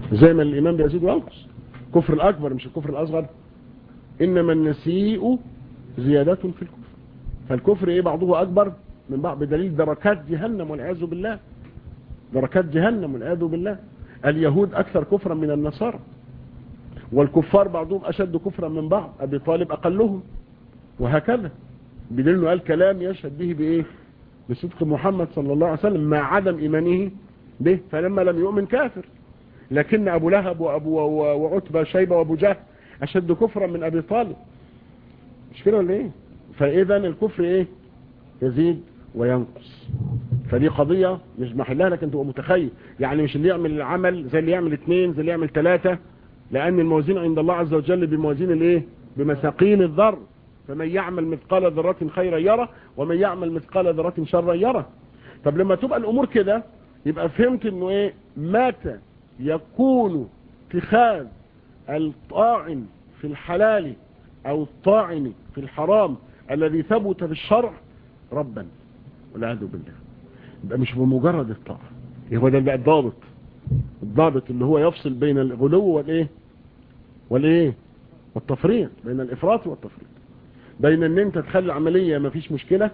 زي ما الإيمان بيزيد وينقص كفر الأكبر مش الكفر الأصغر إنما النسيء زيادة في الكفر فالكفر إيه بعضه أكبر من بعض بدليل دركات جهنم والعياذ بالله دركات جهنم والعياذ بالله اليهود أكثر كفرا من النصارى والكفار بعضهم أشد كفرا من بعض أبي طالب أقلهم وهكذا بدليل أنه قال كلام يشهد به بإيه بصدق محمد صلى الله عليه وسلم مع عدم إيمانه به فلما لم يؤمن كافر لكن أبو لهب وأبو وعتبة شيبة وأبو جهل أشد كفرا من أبي طالب مش كده ولا إيه فإذا الكفر إيه يزيد وينقص فدي قضية مش محلها لكن تبقى متخيل يعني مش اللي يعمل العمل زي اللي يعمل اثنين زي اللي يعمل ثلاثة لأن الموازين عند الله عز وجل بموازين الايه بمساقين الذر فمن يعمل مثقال ذرة خيرا يرى ومن يعمل مثقال ذرة شرا يرى طب لما تبقى الأمور كده يبقى فهمت انه ايه متى يكون اتخاذ الطاعن في الحلال او الطاعن في الحرام الذي ثبت في الشرع ربا والعياذ بالله يبقى مش بمجرد الطاعة هو ده بقى الضابط الضابط اللي هو يفصل بين الغلو والايه والايه والتفريط بين الافراط والتفريط بين ان انت تخلي العملية ما فيش مشكلة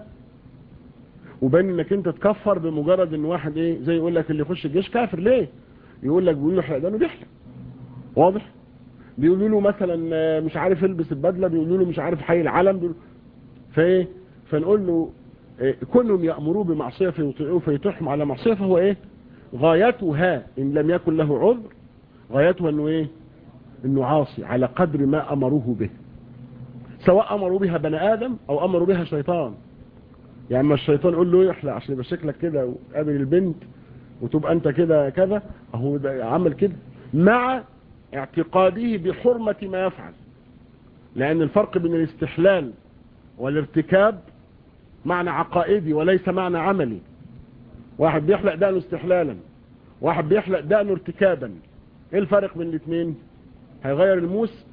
وبين انك انت تكفر بمجرد ان واحد ايه زي يقول لك اللي يخش الجيش كافر ليه يقول لك بيقول له احرق دانه بيحرق واضح بيقولوا له مثلا مش عارف البس البدله بيقولوا له مش عارف حي العلم بيقولوا فايه فنقول له إيه كلهم يأمروه بمعصية فيطيعوه فيتحم على معصية فهو ايه غايتها ان لم يكن له عذر غايتها انه ايه انه عاصي على قدر ما امروه به سواء امروا بها بني ادم او امروا بها شيطان يعني ما الشيطان يقول له يحلى عشان يبقى شكلك كده وقابل البنت وتبقى انت كده كذا اهو ده عمل كده مع اعتقاده بحرمة ما يفعل لان الفرق بين الاستحلال والارتكاب معنى عقائدي وليس معنى عملي واحد بيحلق دقنه استحلالا واحد بيحلق دقنه ارتكابا ايه الفرق بين الاثنين هيغير الموس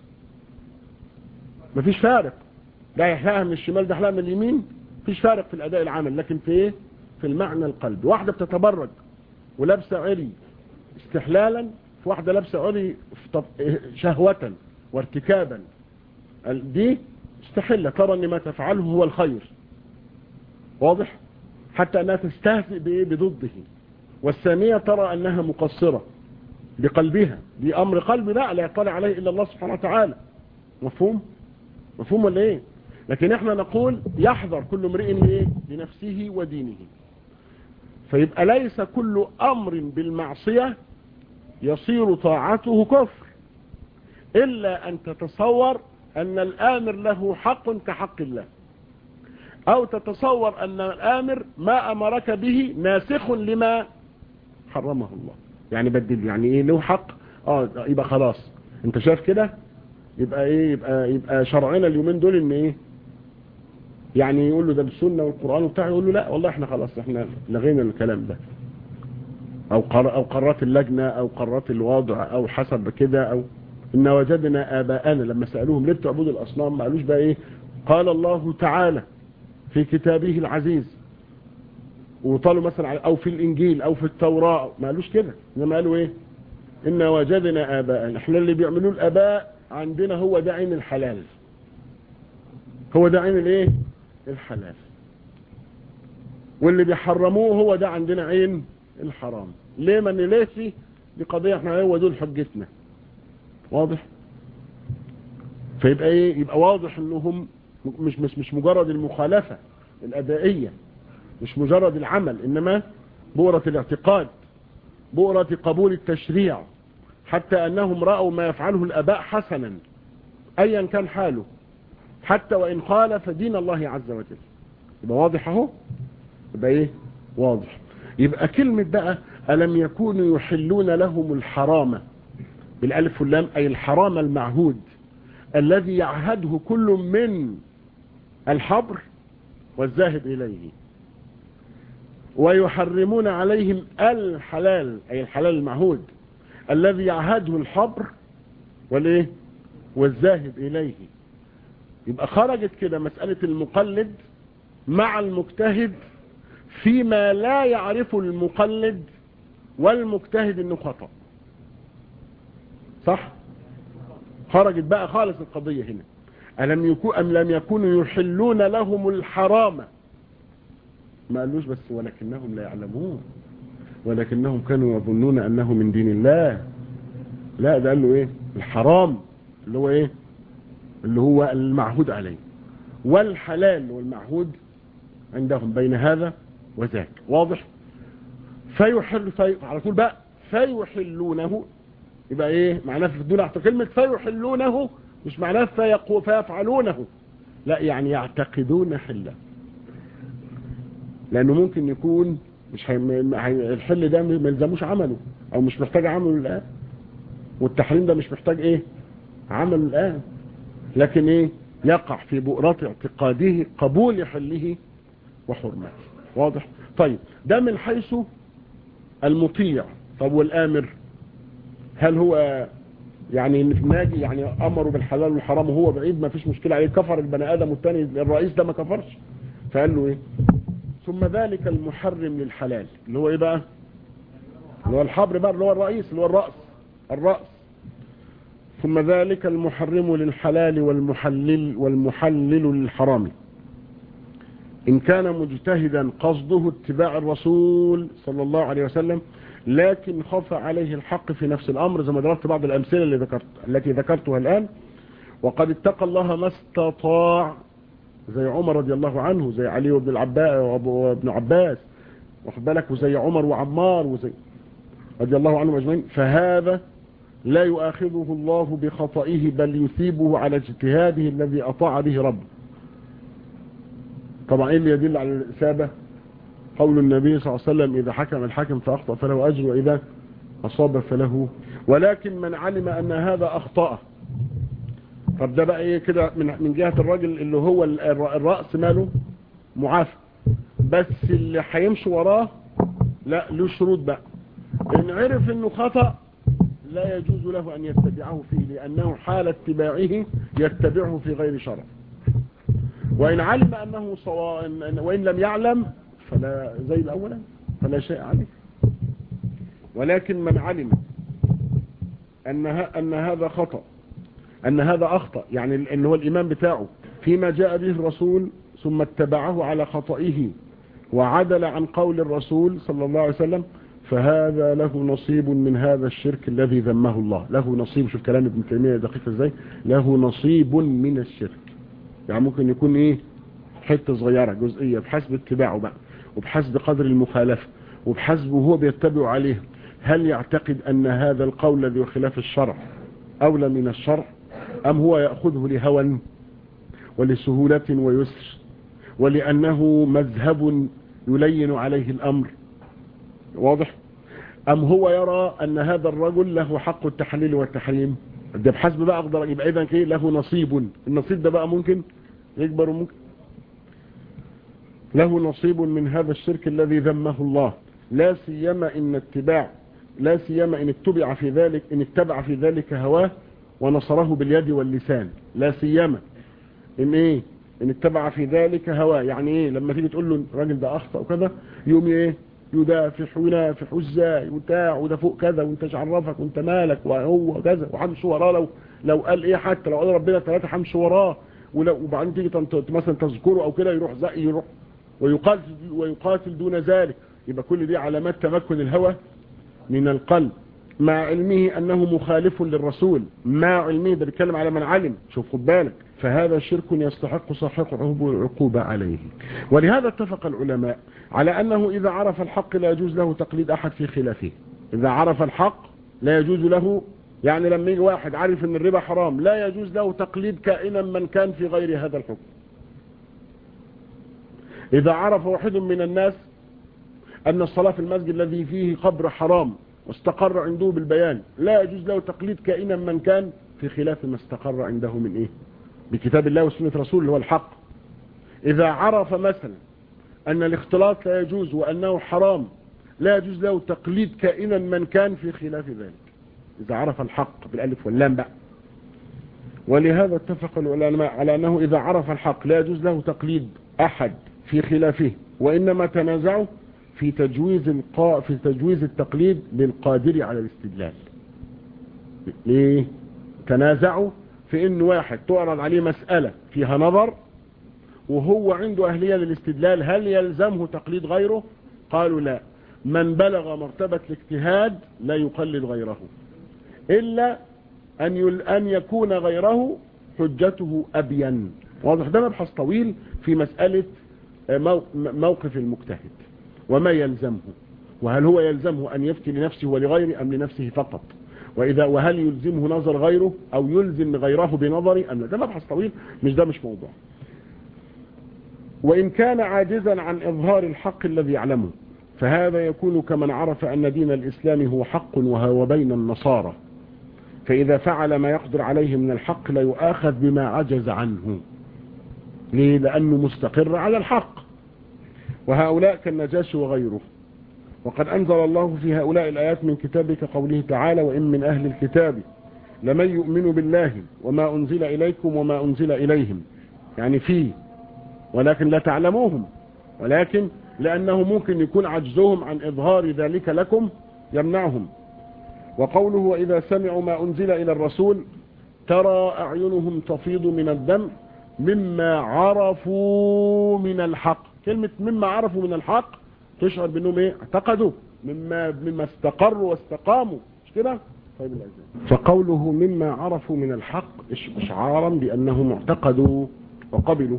مفيش فارق ده يحلقها من الشمال ده يحلقها من اليمين مفيش فارق في الاداء العمل لكن في ايه في المعنى القلبي واحدة بتتبرج ولابسه عري استحلالا في واحدة لابسه عري شهوة وارتكابا دي استحلة ترى ان ما تفعله هو الخير واضح حتى انها تستهزئ بايه بضده والثانية ترى انها مقصرة بقلبها دي امر قلبي لا لا يطلع عليه الا الله سبحانه وتعالى مفهوم مفهوم ولا ايه لكن احنا نقول يحذر كل امرئ ايه لنفسه ودينه فيبقى ليس كل امر بالمعصية يصير طاعته كفر الا ان تتصور ان الامر له حق كحق الله او تتصور ان الامر ما امرك به ناسخ لما حرمه الله يعني بدل يعني ايه له حق اه يبقى خلاص انت شايف كده يبقى ايه يبقى يبقى شرعنا اليومين دول ان ايه يعني يقول له ده بالسنه والقران وبتاع يقول له لا والله احنا خلاص احنا لغينا الكلام ده او قر او قرارات اللجنه او قرارات الوضع او حسب كده او ان وجدنا اباءنا لما سالوهم ليه بتعبدوا الاصنام ما قالوش بقى ايه قال الله تعالى في كتابه العزيز وطالوا مثلا او في الانجيل او في التوراة ما قالوش كده انما قالوا ايه ان وجدنا اباءنا احنا اللي بيعملوه الاباء عندنا هو ده عين الحلال هو ده عين الايه الحلال واللي بيحرموه هو ده عندنا عين الحرام ليه ما نليش دي قضية احنا هو دول حجتنا واضح فيبقى ايه يبقى واضح انهم مش مش مش مجرد المخالفة الادائية مش مجرد العمل انما بؤرة الاعتقاد بؤرة قبول التشريع حتى انهم رأوا ما يفعله الاباء حسنا ايا كان حاله حتى وان خالف دين الله عز وجل يبقى واضح اهو يبقى ايه واضح يبقى كلمة بقى ألم يكونوا يحلون لهم الحرام بالألف واللام أي الحرام المعهود الذي يعهده كل من الحبر والذاهب إليه ويحرمون عليهم الحلال أي الحلال المعهود الذي يعهده الحبر والايه والذاهب إليه يبقى خرجت كده مسألة المقلد مع المجتهد فيما لا يعرف المقلد والمجتهد انه خطأ صح خرجت بقى خالص القضية هنا ألم يكون أم لم يكونوا يحلون لهم الحرام ما قالوش بس ولكنهم لا يعلمون ولكنهم كانوا يظنون أنه من دين الله لا ده قال له ايه الحرام اللي هو ايه اللي هو المعهود عليه والحلال والمعهود عندهم بين هذا وذاك واضح فيحل في على طول بقى فيحلونه يبقى ايه معناه في الدنيا تحت كلمة فيحلونه مش معناه فيقو فيفعلونه لا يعني يعتقدون حله لانه ممكن يكون مش هي... الحل ده ما يلزموش عمله او مش محتاج عمله الان والتحريم ده مش محتاج ايه عمله الان لكن ايه يقع في بؤرات اعتقاده قبول حله وحرمته واضح طيب ده من حيث المطيع طب والامر هل هو يعني ناجي يعني امره بالحلال والحرام وهو بعيد ما فيش مشكله عليه كفر البني ادم والتاني الرئيس ده ما كفرش فقال له ايه ثم ذلك المحرم للحلال اللي هو ايه بقى اللي هو الحبر بقى اللي هو الرئيس اللي هو الرأس الرأس ثم ذلك المحرم للحلال والمحلل والمحلل للحرام إن كان مجتهدا قصده اتباع الرسول صلى الله عليه وسلم لكن خف عليه الحق في نفس الأمر زي ما ضربت بعض الأمثلة اللي ذكرت التي ذكرتها الآن وقد اتقى الله ما استطاع زي عمر رضي الله عنه زي علي وابن العباس وابن عباس واخد بالك وزي عمر وعمار وزي رضي الله عنهم اجمعين فهذا لا يؤاخذه الله بخطئه بل يثيبه على اجتهاده الذي اطاع به ربه طبعا ايه اللي يدل على الاثابه قول النبي صلى الله عليه وسلم اذا حكم الحاكم فاخطا فله اجر واذا اصاب فله ولكن من علم ان هذا اخطأ طب ده بقى ايه كده من من جهه الراجل اللي هو الراس ماله معافى بس اللي هيمشي وراه لا له شروط بقى ان عرف انه خطا لا يجوز له ان يتبعه فيه لانه حال اتباعه يتبعه في غير شرع وان علم انه صواب وان لم يعلم فلا زي الاول فلا شيء عليه ولكن من علم ان ان هذا خطأ ان هذا اخطأ يعني ان هو الامام بتاعه فيما جاء به الرسول ثم اتبعه على خطئه وعدل عن قول الرسول صلى الله عليه وسلم فهذا له نصيب من هذا الشرك الذي ذمه الله له نصيب شوف كلام ابن تيمية دقيق ازاي له نصيب من الشرك يعني ممكن يكون ايه حتة صغيرة جزئية بحسب اتباعه بقى وبحسب قدر المخالفة وبحسب وهو بيتبع عليه هل يعتقد ان هذا القول الذي خلاف الشرع اولى من الشرع ام هو يأخذه لهوى ولسهولة ويسر ولأنه مذهب يلين عليه الأمر واضح أم هو يرى أن هذا الرجل له حق التحليل والتحريم ده بحسب بقى أقدر يبقى إذا كيه له نصيب النصيب ده بقى ممكن يكبر ممكن له نصيب من هذا الشرك الذي ذمه الله لا سيما إن اتباع لا سيما إن اتبع في ذلك إن اتبع في ذلك هواه ونصره باليد واللسان لا سيما إن إيه إن اتبع في ذلك هواه يعني إيه لما تيجي تقول له الراجل ده أخطأ وكذا يوم إيه يدافح وينافح ازاي وبتاع وده فوق كذا وانت ايش عرفك وانت مالك وهو كذا وحمش وراه لو لو قال ايه حتى لو قال ربنا ثلاثه حمش وراه ولو وبعدين تيجي مثلا تذكره او كده يروح زق يروح ويقاتل ويقاتل دون ذلك يبقى كل دي علامات تمكن الهوى من القلب مع علمه انه مخالف للرسول مع علمه ده بيتكلم على من علم شوف خد بالك فهذا شرك يستحق صاحبه العقوبة عليه ولهذا اتفق العلماء على أنه إذا عرف الحق لا يجوز له تقليد أحد في خلافه إذا عرف الحق لا يجوز له يعني لما يجي واحد عارف أن الربا حرام لا يجوز له تقليد كائنا من كان في غير هذا الحكم إذا عرف واحد من الناس أن الصلاة في المسجد الذي فيه قبر حرام واستقر عنده بالبيان لا يجوز له تقليد كائنا من كان في خلاف ما استقر عنده من إيه بكتاب الله وسنة رسول اللي هو الحق إذا عرف مثلا أن الاختلاط لا يجوز وأنه حرام لا يجوز له تقليد كائنا من كان في خلاف ذلك إذا عرف الحق بالألف واللام بقى ولهذا اتفق العلماء على أنه إذا عرف الحق لا يجوز له تقليد أحد في خلافه وإنما تنازعوا في تجويز القاء في تجويز التقليد للقادر على الاستدلال ليه تنازعوا في ان واحد تعرض عليه مسألة فيها نظر وهو عنده اهلية للاستدلال هل يلزمه تقليد غيره قالوا لا من بلغ مرتبة الاجتهاد لا يقلد غيره الا ان, يل أن يكون غيره حجته ابين واضح ده مبحث طويل في مسألة موقف المجتهد وما يلزمه وهل هو يلزمه أن يفتي لنفسه ولغيره أم لنفسه فقط وإذا وهل يلزمه نظر غيره أو يلزم غيره بنظري أم لا ده مبحث طويل مش ده مش موضوع وإن كان عاجزا عن إظهار الحق الذي يعلمه فهذا يكون كمن عرف أن دين الإسلام هو حق وهو بين النصارى فإذا فعل ما يقدر عليه من الحق لا يؤاخذ بما عجز عنه ليه لأنه مستقر على الحق وهؤلاء كالنجاش وغيره وقد أنزل الله في هؤلاء الآيات من كتابك قوله تعالى وإن من أهل الكتاب لمن يؤمن بالله وما أنزل إليكم وما أنزل إليهم يعني فيه ولكن لا تعلموهم ولكن لأنه ممكن يكون عجزهم عن إظهار ذلك لكم يمنعهم وقوله وإذا سمعوا ما أنزل إلى الرسول ترى أعينهم تفيض من الدم مما عرفوا من الحق كلمة مما عرفوا من الحق تشعر بأنهم ايه اعتقدوا مما, مما استقروا واستقاموا مش كده طيب الأجزاء فقوله مما عرفوا من الحق اشعارا بأنهم اعتقدوا وقبلوا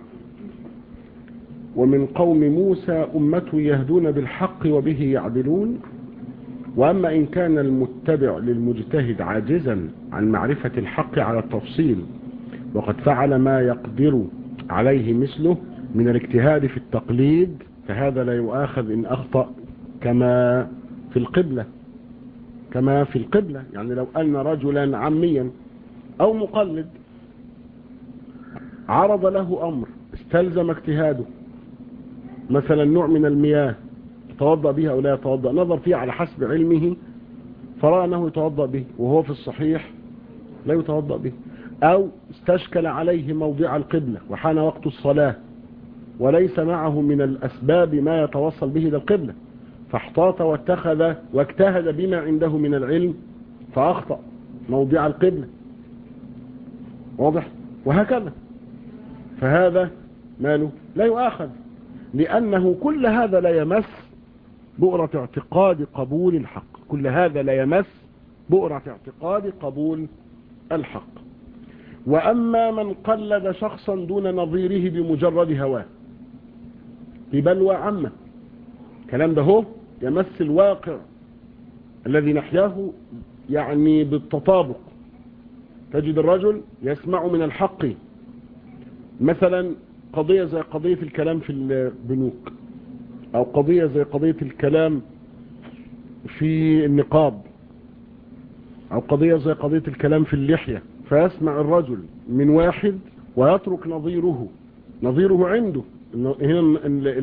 ومن قوم موسى أمة يهدون بالحق وبه يعدلون وأما إن كان المتبع للمجتهد عاجزا عن معرفة الحق على التفصيل وقد فعل ما يقدر عليه مثله من الاجتهاد في التقليد فهذا لا يؤاخذ إن أخطأ كما في القبلة كما في القبلة يعني لو أن رجلا عميا أو مقلد عرض له أمر استلزم اجتهاده مثلا نوع من المياه يتوضأ به أو لا يتوضأ نظر فيه على حسب علمه فرأى أنه يتوضأ به وهو في الصحيح لا يتوضأ به أو استشكل عليه موضع القبلة وحان وقت الصلاة وليس معه من الأسباب ما يتوصل به إلى القبلة فاحتاط واتخذ واجتهد بما عنده من العلم فأخطأ موضع القبلة واضح وهكذا فهذا ماله لا يؤاخذ لأنه كل هذا لا يمس بؤرة اعتقاد قبول الحق كل هذا لا يمس بؤرة اعتقاد قبول الحق وأما من قلد شخصا دون نظيره بمجرد هواه ببلوى عامة الكلام ده هو يمس الواقع الذي نحياه يعني بالتطابق تجد الرجل يسمع من الحق مثلا قضية زي قضية الكلام في البنوك او قضية زي قضية الكلام في النقاب او قضية زي قضية الكلام في اللحية فيسمع الرجل من واحد ويترك نظيره نظيره عنده هنا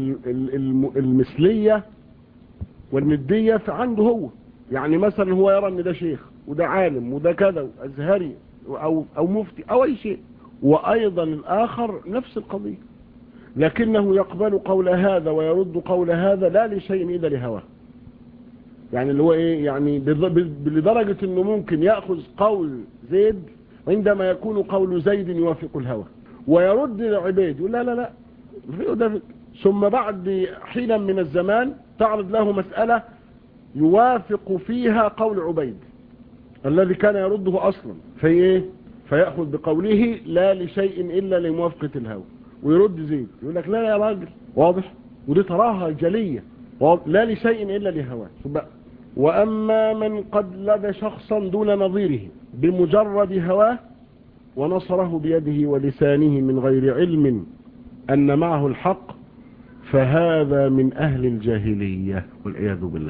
المثلية والندية عنده هو يعني مثلا هو يرى ان ده شيخ وده عالم وده كذا ازهري او, أو مفتي او اي شيء وايضا الاخر نفس القضية لكنه يقبل قول هذا ويرد قول هذا لا لشيء الا لهواه يعني اللي هو ايه يعني لدرجة انه ممكن يأخذ قول زيد عندما يكون قول زيد يوافق الهوى ويرد العبيد يقول لا لا لا ثم بعد حين من الزمان تعرض له مسألة يوافق فيها قول عبيد الذي كان يرده أصلا في إيه فيأخذ بقوله لا لشيء إلا لموافقة الهوى ويرد زيد يقول لك لا يا راجل واضح ودي تراها جلية لا لشيء إلا لهواه وأما من قد لدى شخصا دون نظيره بمجرد هواه ونصره بيده ولسانه من غير علم أن معه الحق فهذا من أهل الجاهلية والعياذ بالله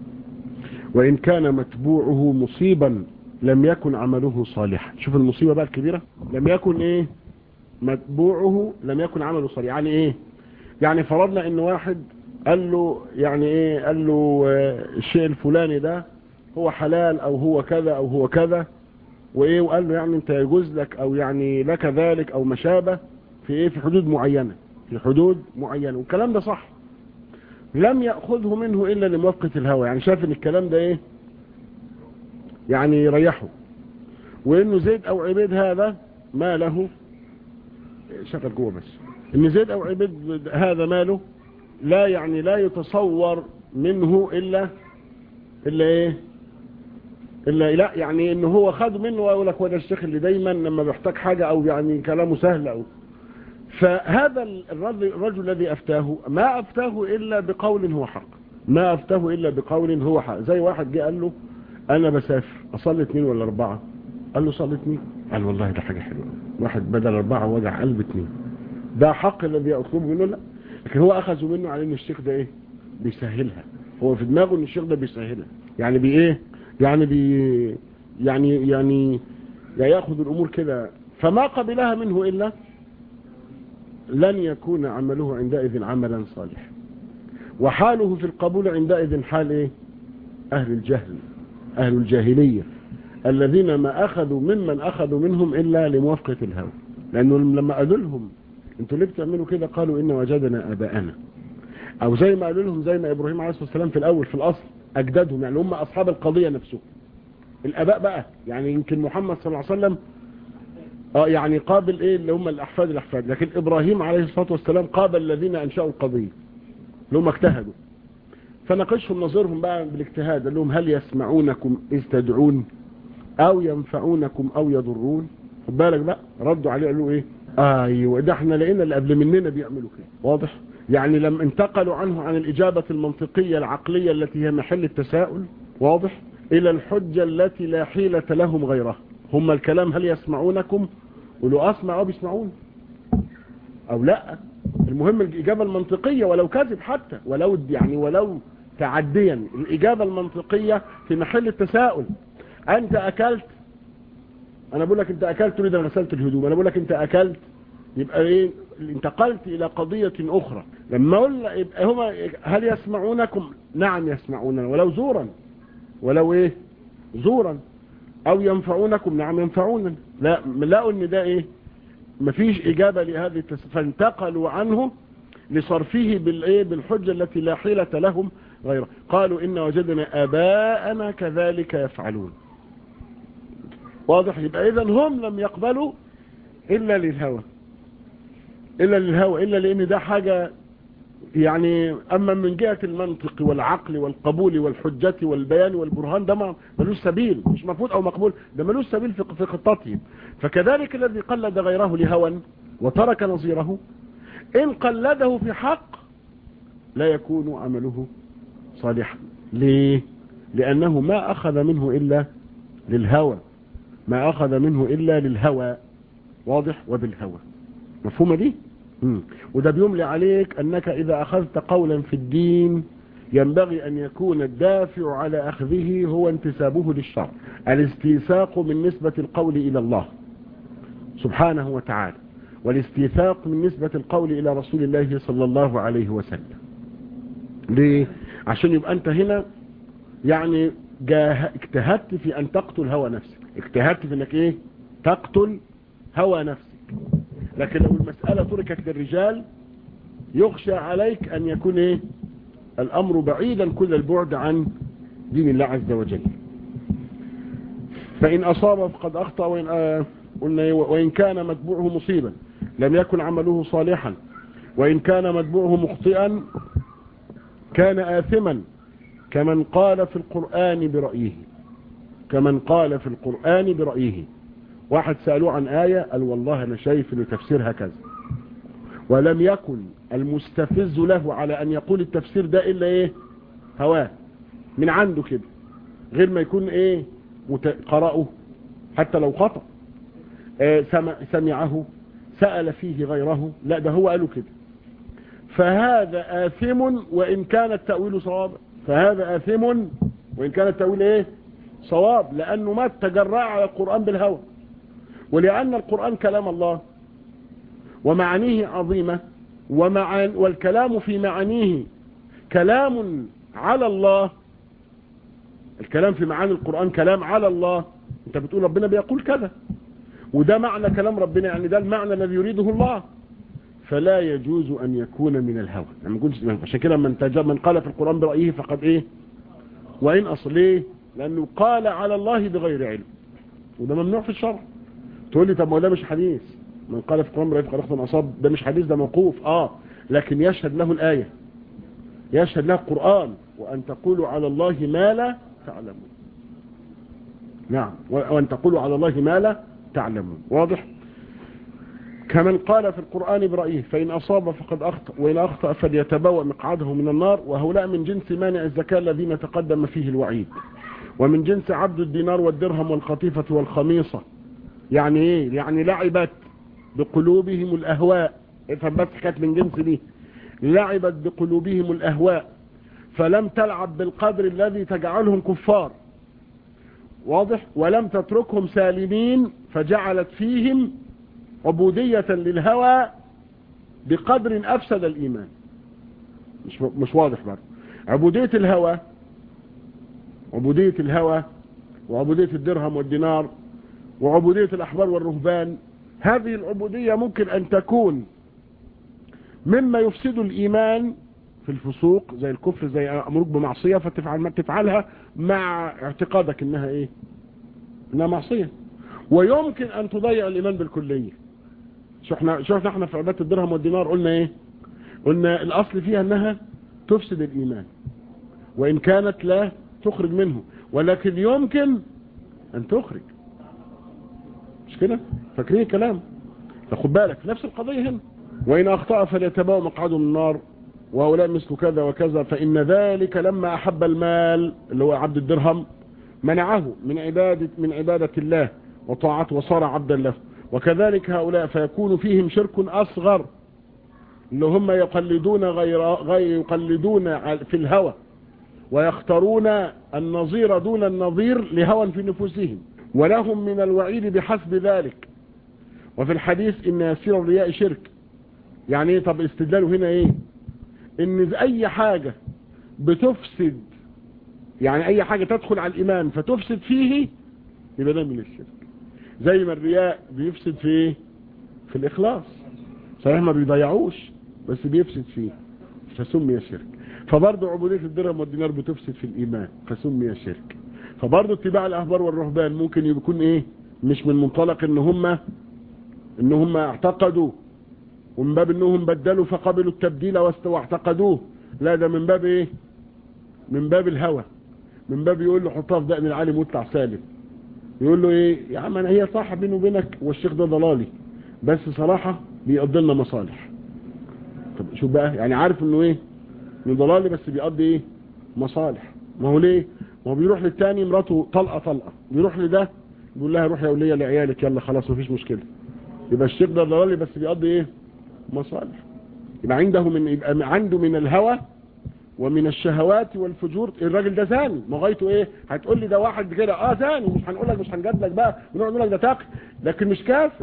وإن كان متبوعه مصيبا لم يكن عمله صالحا شوف المصيبة بقى الكبيرة لم يكن إيه متبوعه لم يكن عمله صالحا يعني إيه يعني فرضنا إن واحد قال له يعني إيه قال له الشيء الفلاني ده هو حلال أو هو كذا أو هو كذا وإيه وقال له يعني أنت يجوز لك أو يعني لك ذلك أو مشابه في ايه في حدود معينة في حدود معينة والكلام ده صح لم يأخذه منه الا لموافقة الهوى يعني شايف ان الكلام ده ايه يعني يريحه وانه زيد او عبيد هذا ما له شغل جوه بس ان زيد او عبيد هذا ماله لا يعني لا يتصور منه الا الا ايه الا لا يعني ان هو خد منه ويقول لك هو ده الشيخ اللي دايما لما بيحتاج حاجه او يعني كلامه سهل او فهذا الرجل, الرجل الذي افتاه ما افتاه الا بقول هو حق ما افتاه الا بقول هو حق زي واحد جه قال له انا بسافر اصلي اثنين ولا اربعه قال له صلي اثنين قال والله ده حاجه حلوه واحد بدل اربعه وجع قلب اثنين ده حق الذي اطلبه منه لا لكن هو اخذه منه على ان الشيخ ده ايه بيسهلها هو في دماغه ان الشيخ ده بيسهلها يعني بي ايه يعني بي يعني يعني ياخذ الامور كده فما قبلها منه الا لن يكون عمله عندئذ عملا صالحا وحاله في القبول عندئذ حال ايه اهل الجهل اهل الجاهليه الذين ما اخذوا ممن اخذوا منهم الا لموافقه الهوى لانه لما قالوا لهم انتوا ليه بتعملوا كده قالوا ان وجدنا اباءنا او زي ما قالوا لهم زي ما ابراهيم عليه الصلاه والسلام في الاول في الاصل اجدادهم يعني هم اصحاب القضيه نفسهم الاباء بقى يعني يمكن محمد صلى الله عليه وسلم اه يعني قابل ايه اللي هم الاحفاد الاحفاد لكن ابراهيم عليه الصلاه والسلام قابل الذين انشأوا القضيه اللي هم اجتهدوا فناقشهم نظرهم بقى بالاجتهاد قال لهم هل يسمعونكم اذ تدعون او ينفعونكم او يضرون خد بالك بقى ردوا عليه قالوا ايه ايوه ده احنا لقينا اللي قبل مننا بيعملوا كده واضح يعني لما انتقلوا عنه عن الاجابه المنطقيه العقليه التي هي محل التساؤل واضح الى الحجه التي لا حيله لهم غيرها هم الكلام هل يسمعونكم قولوا اسمع او بيسمعون او لا المهم الاجابه المنطقيه ولو كذب حتى ولو يعني ولو تعديا الاجابه المنطقيه في محل التساؤل انت اكلت انا بقول لك انت اكلت تريد غسلت الهدوم انا بقول لك انت اكلت يبقى ايه انتقلت الى قضية اخرى لما اقول يبقى هما هل يسمعونكم نعم يسمعوننا ولو زورا ولو ايه زورا او ينفعونكم نعم ينفعوننا لا لقوا ان ده ايه مفيش اجابة لهذه التس... فانتقلوا عنه لصرفه بالايه بالحجة التي لا حيلة لهم غيره قالوا ان وجدنا اباءنا كذلك يفعلون واضح يبقى اذا هم لم يقبلوا الا للهوى الا للهوى الا لان ده حاجة يعني اما من جهة المنطق والعقل والقبول والحجة والبيان والبرهان ده ملوش سبيل مش مفروض او مقبول ده ملوش سبيل في خطتهم فكذلك الذي قلد غيره لهوى وترك نظيره ان قلده في حق لا يكون عمله صالحا ليه لانه ما اخذ منه الا للهوى ما اخذ منه الا للهوى واضح وبالهوى مفهومه دي مم. وده بيملي عليك انك اذا اخذت قولا في الدين ينبغي ان يكون الدافع على اخذه هو انتسابه للشرع الاستيثاق من نسبة القول الى الله سبحانه وتعالى والاستيثاق من نسبة القول الى رسول الله صلى الله عليه وسلم ليه عشان يبقى انت هنا يعني جاه اجتهدت في ان تقتل هوى نفسك اجتهدت في انك ايه تقتل هوى نفسك لكن لو المسألة تركت للرجال يخشى عليك ان يكون ايه الامر بعيدا كل البعد عن دين الله عز وجل فان اصاب فقد اخطأ وان, آه قلنا وإن كان متبوعه مصيبا لم يكن عمله صالحا وإن كان متبوعه مخطئا كان آثما كمن قال في القرآن برأيه كمن قال في القرآن برأيه واحد سألوه عن آية قال والله أنا شايف أن تفسيرها كذا ولم يكن المستفز له على أن يقول التفسير ده إلا إيه هواه من عنده كده غير ما يكون إيه قرأه حتى لو خطأ آه سمع سمعه سأل فيه غيره لا ده هو قاله كده فهذا آثم وإن كان التأويل صواب فهذا آثم وإن كان التأويل إيه صواب لأنه ما تجرأ على القرآن بالهوى ولأن القرآن كلام الله ومعانيه عظيمة ومعان والكلام في معانيه كلام على الله الكلام في معاني القرآن كلام على الله انت بتقول ربنا بيقول كذا وده معنى كلام ربنا يعني ده المعنى الذي يريده الله فلا يجوز ان يكون من الهوى يعني ما يكونش عشان كده من تجاب من قال في القرآن برأيه فقد ايه وان اصل ايه لانه قال على الله بغير علم وده ممنوع في الشرع تقول لي طب ما ده مش حديث من قال في القرآن برأيت قرأت أصاب ده مش حديث ده موقوف اه لكن يشهد له الآية يشهد له القرآن وأن تقولوا على الله ما لا تعلمون نعم وأن تقولوا على الله ما لا تعلمون واضح كمن قال في القرآن برأيه فإن أصاب فقد أخطأ وإن أخطأ فليتبوأ مقعده من النار وهؤلاء من جنس مانع الزكاة الذين تقدم فيه الوعيد ومن جنس عبد الدينار والدرهم والقطيفة والخميصة يعني ايه يعني لعبت بقلوبهم الأهواء افهم بس كانت من جنس دي لعبت بقلوبهم الأهواء فلم تلعب بالقدر الذي تجعلهم كفار واضح ولم تتركهم سالمين فجعلت فيهم عبودية للهوى بقدر أفسد الإيمان مش, مش واضح برضه عبودية الهوى عبودية الهوى وعبودية الدرهم والدينار وعبودية الأحبار والرهبان هذه العبودية ممكن أن تكون مما يفسد الإيمان في الفسوق زي الكفر زي أمرك بمعصية فتفعل ما تفعلها مع اعتقادك إنها إيه إنها معصية ويمكن أن تضيع الإيمان بالكلية شفنا شفنا احنا في عبادة الدرهم والدينار قلنا إيه قلنا الأصل فيها أنها تفسد الإيمان وإن كانت لا تخرج منه ولكن يمكن أن تخرج مش كده فاكرين الكلام فخد بالك نفس القضية هنا وإن أخطأ فليتباوى مقعده من النار وهؤلاء مثل كذا وكذا فإن ذلك لما أحب المال اللي هو عبد الدرهم منعه من عبادة من عبادة الله وطاعته وصار عبدا له وكذلك هؤلاء فيكون فيهم شرك أصغر اللي هم يقلدون غير, غير يقلدون في الهوى ويختارون النظير دون النظير لهوى في نفوسهم ولهم من الوعيد بحسب ذلك وفي الحديث ان يسير الرياء شرك يعني ايه طب استدلاله هنا ايه ان اي حاجة بتفسد يعني اي حاجة تدخل على الايمان فتفسد فيه يبقى ده من الشرك زي ما الرياء بيفسد في ايه في الاخلاص صحيح ما بيضيعوش بس بيفسد فيه فسمي شرك فبرضه عبودية الدرهم والدينار بتفسد في الايمان فسمي شرك فبرضه اتباع الاحبار والرهبان ممكن يكون ايه مش من منطلق ان هم ان هم اعتقدوا ومن باب انهم بدلوا فقبلوا التبديل واعتقدوه لا ده من باب ايه من باب الهوى من باب يقول له حطها في دقن العالم واطلع سالم يقول له ايه يا عم انا هي صح بيني وبينك والشيخ ده ضلالي بس صراحة بيقضي لنا مصالح طب شوف بقى يعني عارف انه ايه انه ضلالي بس بيقضي ايه مصالح ما هو ليه ما هو بيروح للتاني مراته طلقة طلقة بيروح لده يقول لها روح يا ولية لعيالك يلا خلاص مفيش مشكلة يبقى الشيخ ده ضلالي بس بيقضي ايه مصالح يبقى عنده من يبقى عنده من الهوى ومن الشهوات والفجور الراجل ده زاني ما غايته ايه هتقول لي ده واحد كده اه زاني مش هنقول لك مش هنجادلك بقى ونقعد نقول لك ده تقي لكن مش كافر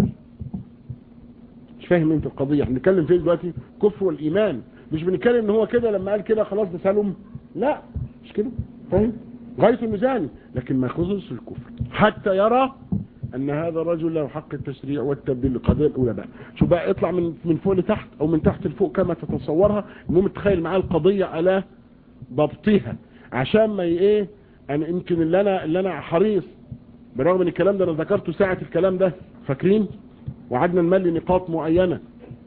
مش فاهم انت القضيه احنا بنتكلم فيه دلوقتي كفر والايمان مش بنتكلم ان هو كده لما قال كده خلاص ده سلم لا مش كده فاهم غايته انه زاني لكن ما يخصص الكفر حتى يرى ان هذا الرجل له حق التشريع والتبديل للقضيه الاولى بقى شو بقى اطلع من من فوق لتحت او من تحت لفوق كما تتصورها المهم تخيل معايا القضيه على ضبطها عشان ما ايه انا يمكن اللي انا اللي انا حريص بالرغم من الكلام ده انا ذكرته ساعه الكلام ده فاكرين وقعدنا نملي نقاط معينه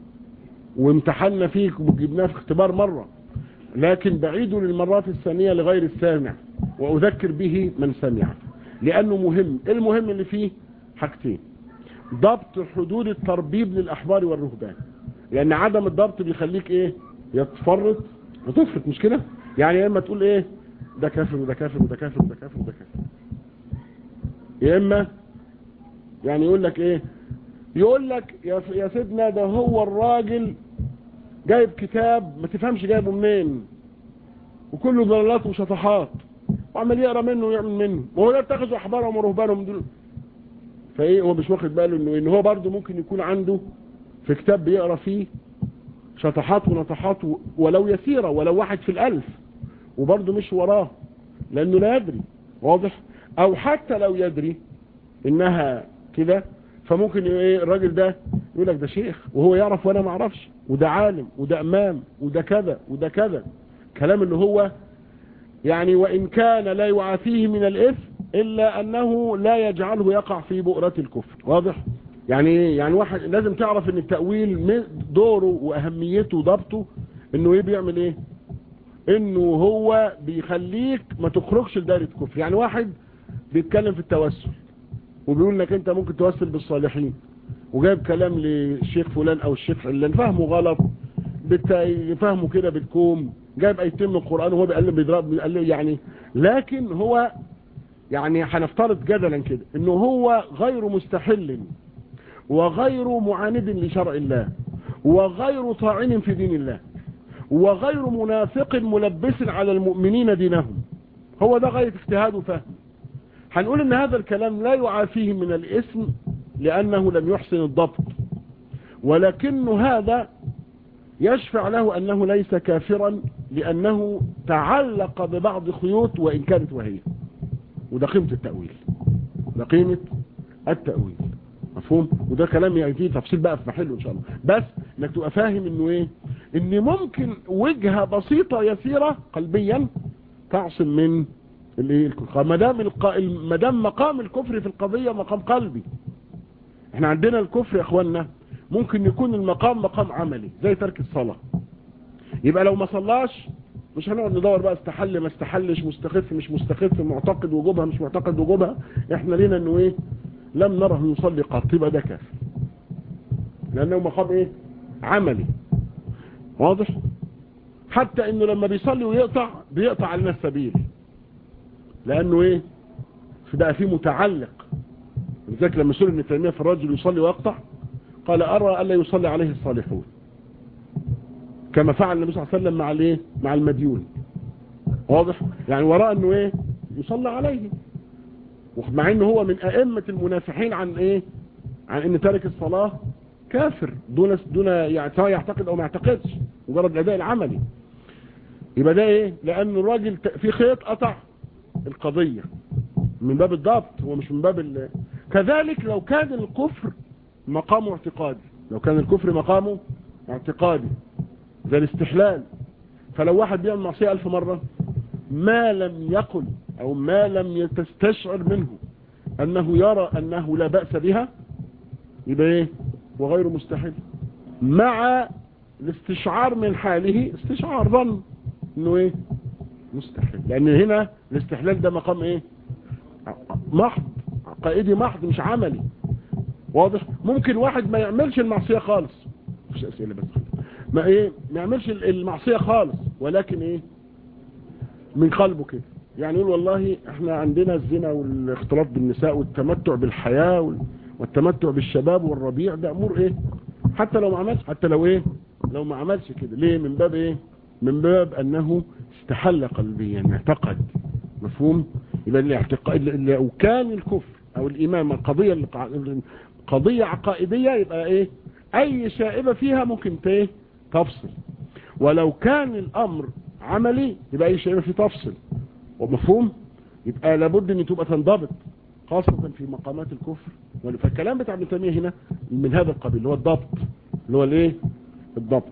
وامتحنا فيه وجبناه في اختبار مره لكن بعيده للمرات الثانيه لغير السامع واذكر به من سمع لانه مهم المهم اللي فيه حاجتين ضبط حدود التربيب للأحبار والرهبان لأن عدم الضبط بيخليك إيه يتفرط وتفرط مش كده يعني يا إما تقول إيه ده كافر وده كافر وده كافر وده كافر وده كافر يا إما يعني يقول لك إيه يقول لك يا, يا سيدنا ده هو الراجل جايب كتاب ما تفهمش جايبه منين وكله ضلالات وشطحات وعمل يقرا منه ويعمل منه وهو ده اتخذوا احبارهم ورهبانهم دول فايه هو مش واخد باله انه ان هو برضه ممكن يكون عنده في كتاب بيقرا فيه شطحات ونطحات ولو يسيرة ولو واحد في الالف وبرضه مش وراه لانه لا يدري واضح او حتى لو يدري انها كده فممكن ايه الراجل ده يقول لك ده شيخ وهو يعرف وانا ما اعرفش وده عالم وده امام وده كذا وده كذا كلام اللي هو يعني وإن كان لا يعافيه من الإثم إلا أنه لا يجعله يقع في بؤرة الكفر واضح يعني ايه يعني واحد لازم تعرف ان التأويل دوره وأهميته وضبطه انه ايه بيعمل ايه انه هو بيخليك ما تخرجش لدائرة الكفر يعني واحد بيتكلم في التوسل وبيقول لك انت ممكن توسل بالصالحين وجايب كلام للشيخ فلان او الشيخ علان فهمه غلط فهمه كده بالكوم جايب ايتين من القرآن وهو بيقلب بيضرب يعني لكن هو يعني هنفترض جدلا كده انه هو غير مستحل وغير معاند لشرع الله وغير طاعن في دين الله وغير منافق ملبس على المؤمنين دينهم هو ده غاية اجتهاد وفهم هنقول ان هذا الكلام لا يعافيه من الاسم لانه لم يحسن الضبط ولكن هذا يشفع له انه ليس كافرا لانه تعلق ببعض خيوط وان كانت وهي وده قيمة التأويل ده قيمة التأويل مفهوم وده كلام يعني فيه تفصيل بقى في محله ان شاء الله بس انك تبقى فاهم انه ايه ان ممكن وجهة بسيطة يسيرة قلبيا تعصم من الايه ما دام ما دام مقام الكفر في القضية مقام قلبي احنا عندنا الكفر يا اخوانا ممكن يكون المقام مقام عملي زي ترك الصلاة يبقى لو ما صلاش مش هنقعد ندور بقى استحل ما استحلش مستخف مش مستخف معتقد وجوبها مش معتقد وجوبها احنا لينا انه ايه لم نره يصلي قط يبقى ده كافر لانه مقام ايه عملي واضح حتى انه لما بيصلي ويقطع بيقطع علينا السبيل لانه ايه بقى فيه متعلق لذلك لما سئل ابن تيميه في الرجل يصلي ويقطع قال ارى الا يصلي عليه الصالحون كما فعل النبي صلى الله عليه وسلم مع الايه مع المديون واضح يعني وراء انه ايه يصلى عليه مع انه هو من ائمه المنافحين عن ايه عن ان تارك الصلاه كافر دون دون يعني سواء يعتقد او ما يعتقدش مجرد الاداء العملي يبقى ده ايه لان الراجل في خيط قطع القضيه من باب الضبط هو مش من باب ال... كذلك لو كان الكفر مقامه اعتقادي لو كان الكفر مقامه اعتقادي زي الاستحلال فلو واحد بيعمل معصية ألف مرة ما لم يقل أو ما لم تستشعر منه أنه يرى أنه لا بأس بها يبقى إيه وغير مستحيل مع الاستشعار من حاله استشعار ظن انه ايه مستحيل لان هنا الاستحلال ده مقام ايه محض عقائدي محض مش عملي واضح ممكن واحد ما يعملش المعصية خالص مش اسئلة بس ما ايه ما يعملش المعصية خالص ولكن ايه من قلبه كده يعني يقول والله احنا عندنا الزنا والاختلاط بالنساء والتمتع بالحياة والتمتع بالشباب والربيع ده امور ايه حتى لو ما عملش حتى لو ايه لو ما عملش كده ليه من باب ايه من باب انه استحل قلبيا اعتقد مفهوم يبقى الاعتقاد لو كان الكفر او الايمان القضية قضية عقائدية يبقى ايه اي شائبة فيها ممكن ايه تفصل ولو كان الامر عملي يبقى اي شيء فيه تفصل ومفهوم يبقى لابد ان تبقى تنضبط خاصة في مقامات الكفر فالكلام بتاع ابن تيمية هنا من هذا القبيل اللي هو الضبط اللي هو الايه الضبط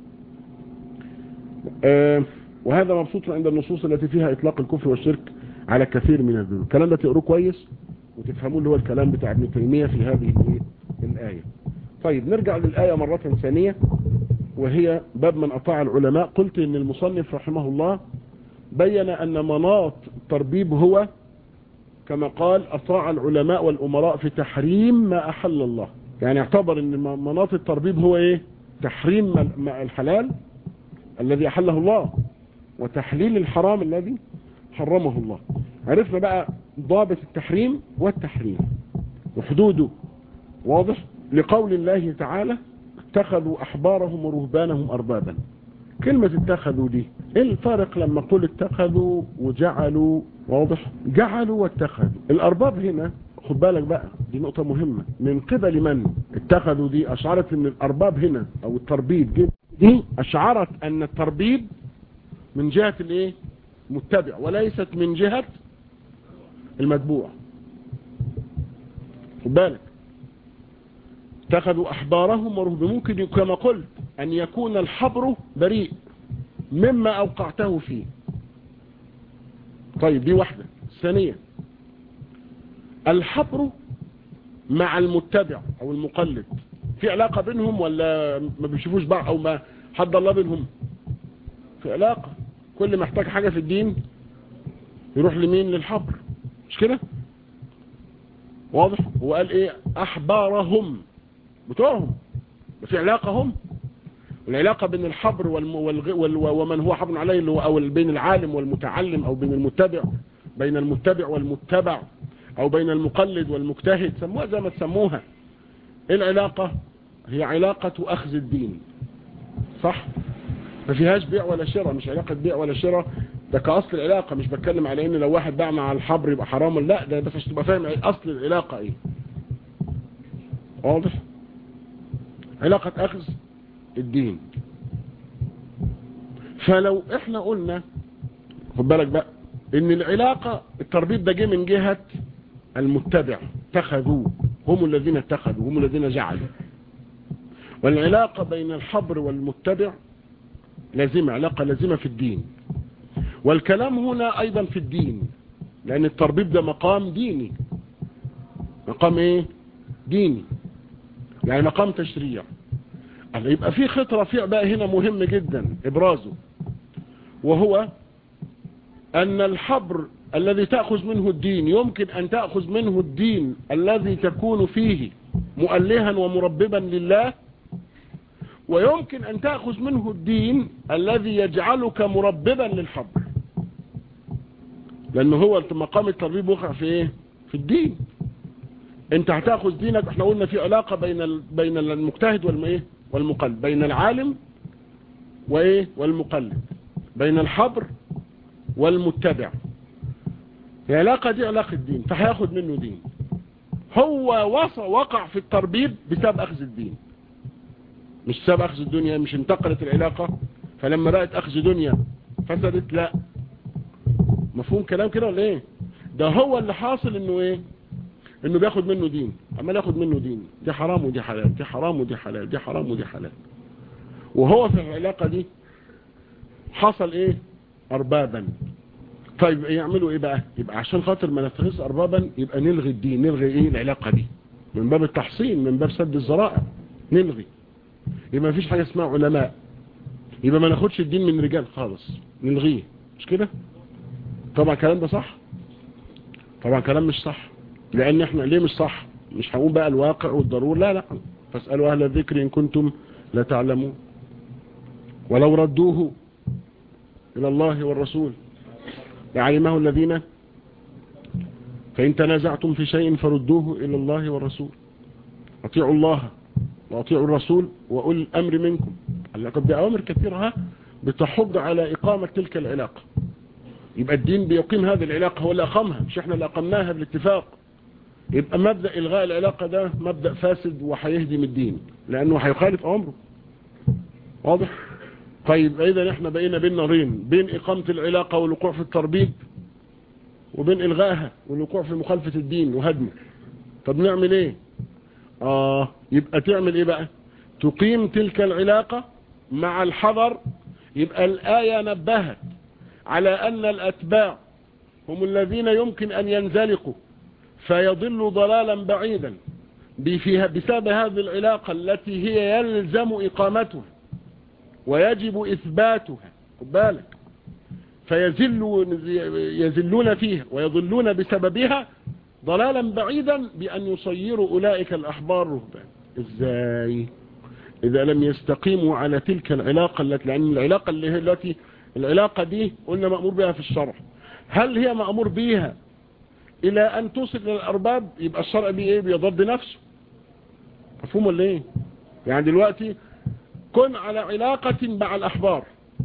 آه وهذا مبسوط عند النصوص التي فيها اطلاق الكفر والشرك على كثير من الذنوب الكلام ده تقروه كويس وتفهموا اللي هو الكلام بتاع ابن تيمية في هذه الآية طيب نرجع للآية مرة ثانية وهي باب من أطاع العلماء قلت إن المصنف رحمه الله بين أن مناط التربيب هو كما قال أطاع العلماء والأمراء في تحريم ما أحل الله يعني اعتبر أن مناط التربيب هو إيه تحريم الحلال الذي أحله الله وتحليل الحرام الذي حرمه الله عرفنا بقى ضابط التحريم والتحريم وحدوده واضح لقول الله تعالى اتخذوا احبارهم ورهبانهم اربابا كلمة اتخذوا دي ايه الفرق لما قل اتخذوا وجعلوا واضح جعلوا واتخذوا الارباب هنا خد بالك بقى دي نقطة مهمة من قبل من اتخذوا دي اشعرت ان الارباب هنا او التربيب دي اشعرت ان التربيب من جهة الايه متبع وليست من جهة المتبوع خد بالك اتخذوا احبارهم ورهب ممكن كما قلت ان يكون الحبر بريء مما اوقعته فيه طيب دي واحدة ثانيا الحبر مع المتبع او المقلد في علاقة بينهم ولا ما بيشوفوش بعض او ما حد الله بينهم في علاقة كل ما احتاج حاجة في الدين يروح لمين للحبر مش كده واضح هو قال ايه احبارهم بتوعهم في علاقة هم العلاقة بين الحبر والم... والغ... وال... ومن هو حبر عليه اللي هو او بين العالم والمتعلم او بين المتبع بين المتبع والمتبع او بين المقلد والمجتهد سموها زي ما تسموها ايه العلاقة هي علاقة اخذ الدين صح ما فيهاش بيع ولا شراء مش علاقة بيع ولا شراء ده كأصل العلاقة مش بتكلم على ان لو واحد باع مع الحبر يبقى حرام لا ده بس تبقى فاهم اصل العلاقة ايه واضح علاقة اخذ الدين فلو احنا قلنا خد بالك بقى ان العلاقة التربيط ده جه من جهة المتبع اتخذوا هم الذين اتخذوا هم الذين جعلوا والعلاقة بين الحبر والمتبع لازمة علاقة لازمة في الدين والكلام هنا ايضا في الدين لان التربيط ده مقام ديني مقام ايه ديني يعني مقام تشريع يبقى في خط رفيع بقى هنا مهم جدا ابرازه وهو ان الحبر الذي تأخذ منه الدين يمكن ان تأخذ منه الدين الذي تكون فيه مؤلها ومرببا لله ويمكن ان تأخذ منه الدين الذي يجعلك مرببا للحبر لان هو مقام التربيب وقع في ايه في الدين انت هتاخذ دينك احنا قلنا في علاقة بين بين المجتهد والمايه والمقلد بين العالم وايه والمقلد بين الحبر والمتبع العلاقة دي علاقة دين فهياخد منه دين هو وقع في التربيب بسبب اخذ الدين مش سبب اخذ الدنيا مش انتقلت العلاقة فلما بقت اخذ دنيا فسدت لا مفهوم كلام كده ولا ايه ده هو اللي حاصل انه ايه انه بياخد منه دين عمال ياخد منه دين دي حرام ودي حلال دي حرام ودي حلال دي حرام ودي حلال وهو في العلاقة دي حصل ايه اربابا طيب يعملوا ايه بقى يبقى عشان خاطر ما نتخذ اربابا يبقى نلغي الدين نلغي ايه العلاقة دي من باب التحصين من باب سد الذرائع نلغي يبقى ما فيش حاجة اسمها علماء يبقى ما ناخدش الدين من رجال خالص نلغيه مش كده طبعا الكلام ده صح طبعا كلام مش صح لان احنا ليه مش صح مش هقول بقى الواقع والضرور لا لا فاسألوا اهل الذكر ان كنتم لا تعلمون ولو ردوه الى الله والرسول لعلمه الذين فان تنازعتم في شيء فردوه الى الله والرسول اطيعوا الله واطيعوا الرسول واولي الامر منكم لقد بأوامر كثيرة بتحض على اقامة تلك العلاقة يبقى الدين بيقيم هذه العلاقة هو اللي اقامها مش احنا اللي اقمناها بالاتفاق يبقى مبدأ الغاء العلاقة ده مبدأ فاسد وهيهدم الدين لانه هيخالف امره واضح طيب اذا احنا بقينا بين نارين بين اقامة العلاقة والوقوع في التربيب وبين الغائها والوقوع في مخالفة الدين وهدمه طب نعمل ايه اه يبقى تعمل ايه بقى تقيم تلك العلاقة مع الحذر يبقى الآية نبهت على أن الأتباع هم الذين يمكن أن ينزلقوا فيضلوا ضلالا بعيدا بسبب هذه العلاقة التي هي يلزم إقامتها ويجب إثباتها خد بالك فيزلون يزلون فيها ويضلون بسببها ضلالا بعيدا بأن يصيروا أولئك الأحبار رهبان إزاي إذا لم يستقيموا على تلك العلاقة التي لأن العلاقة اللي هي التي العلاقة دي قلنا مأمور بها في الشرع هل هي مأمور بها إلى أن توصل إلى الأرباب يبقى الشرع بيه إيه بيضد نفسه مفهوم ولا إيه يعني دلوقتي كن على علاقة مع الأحبار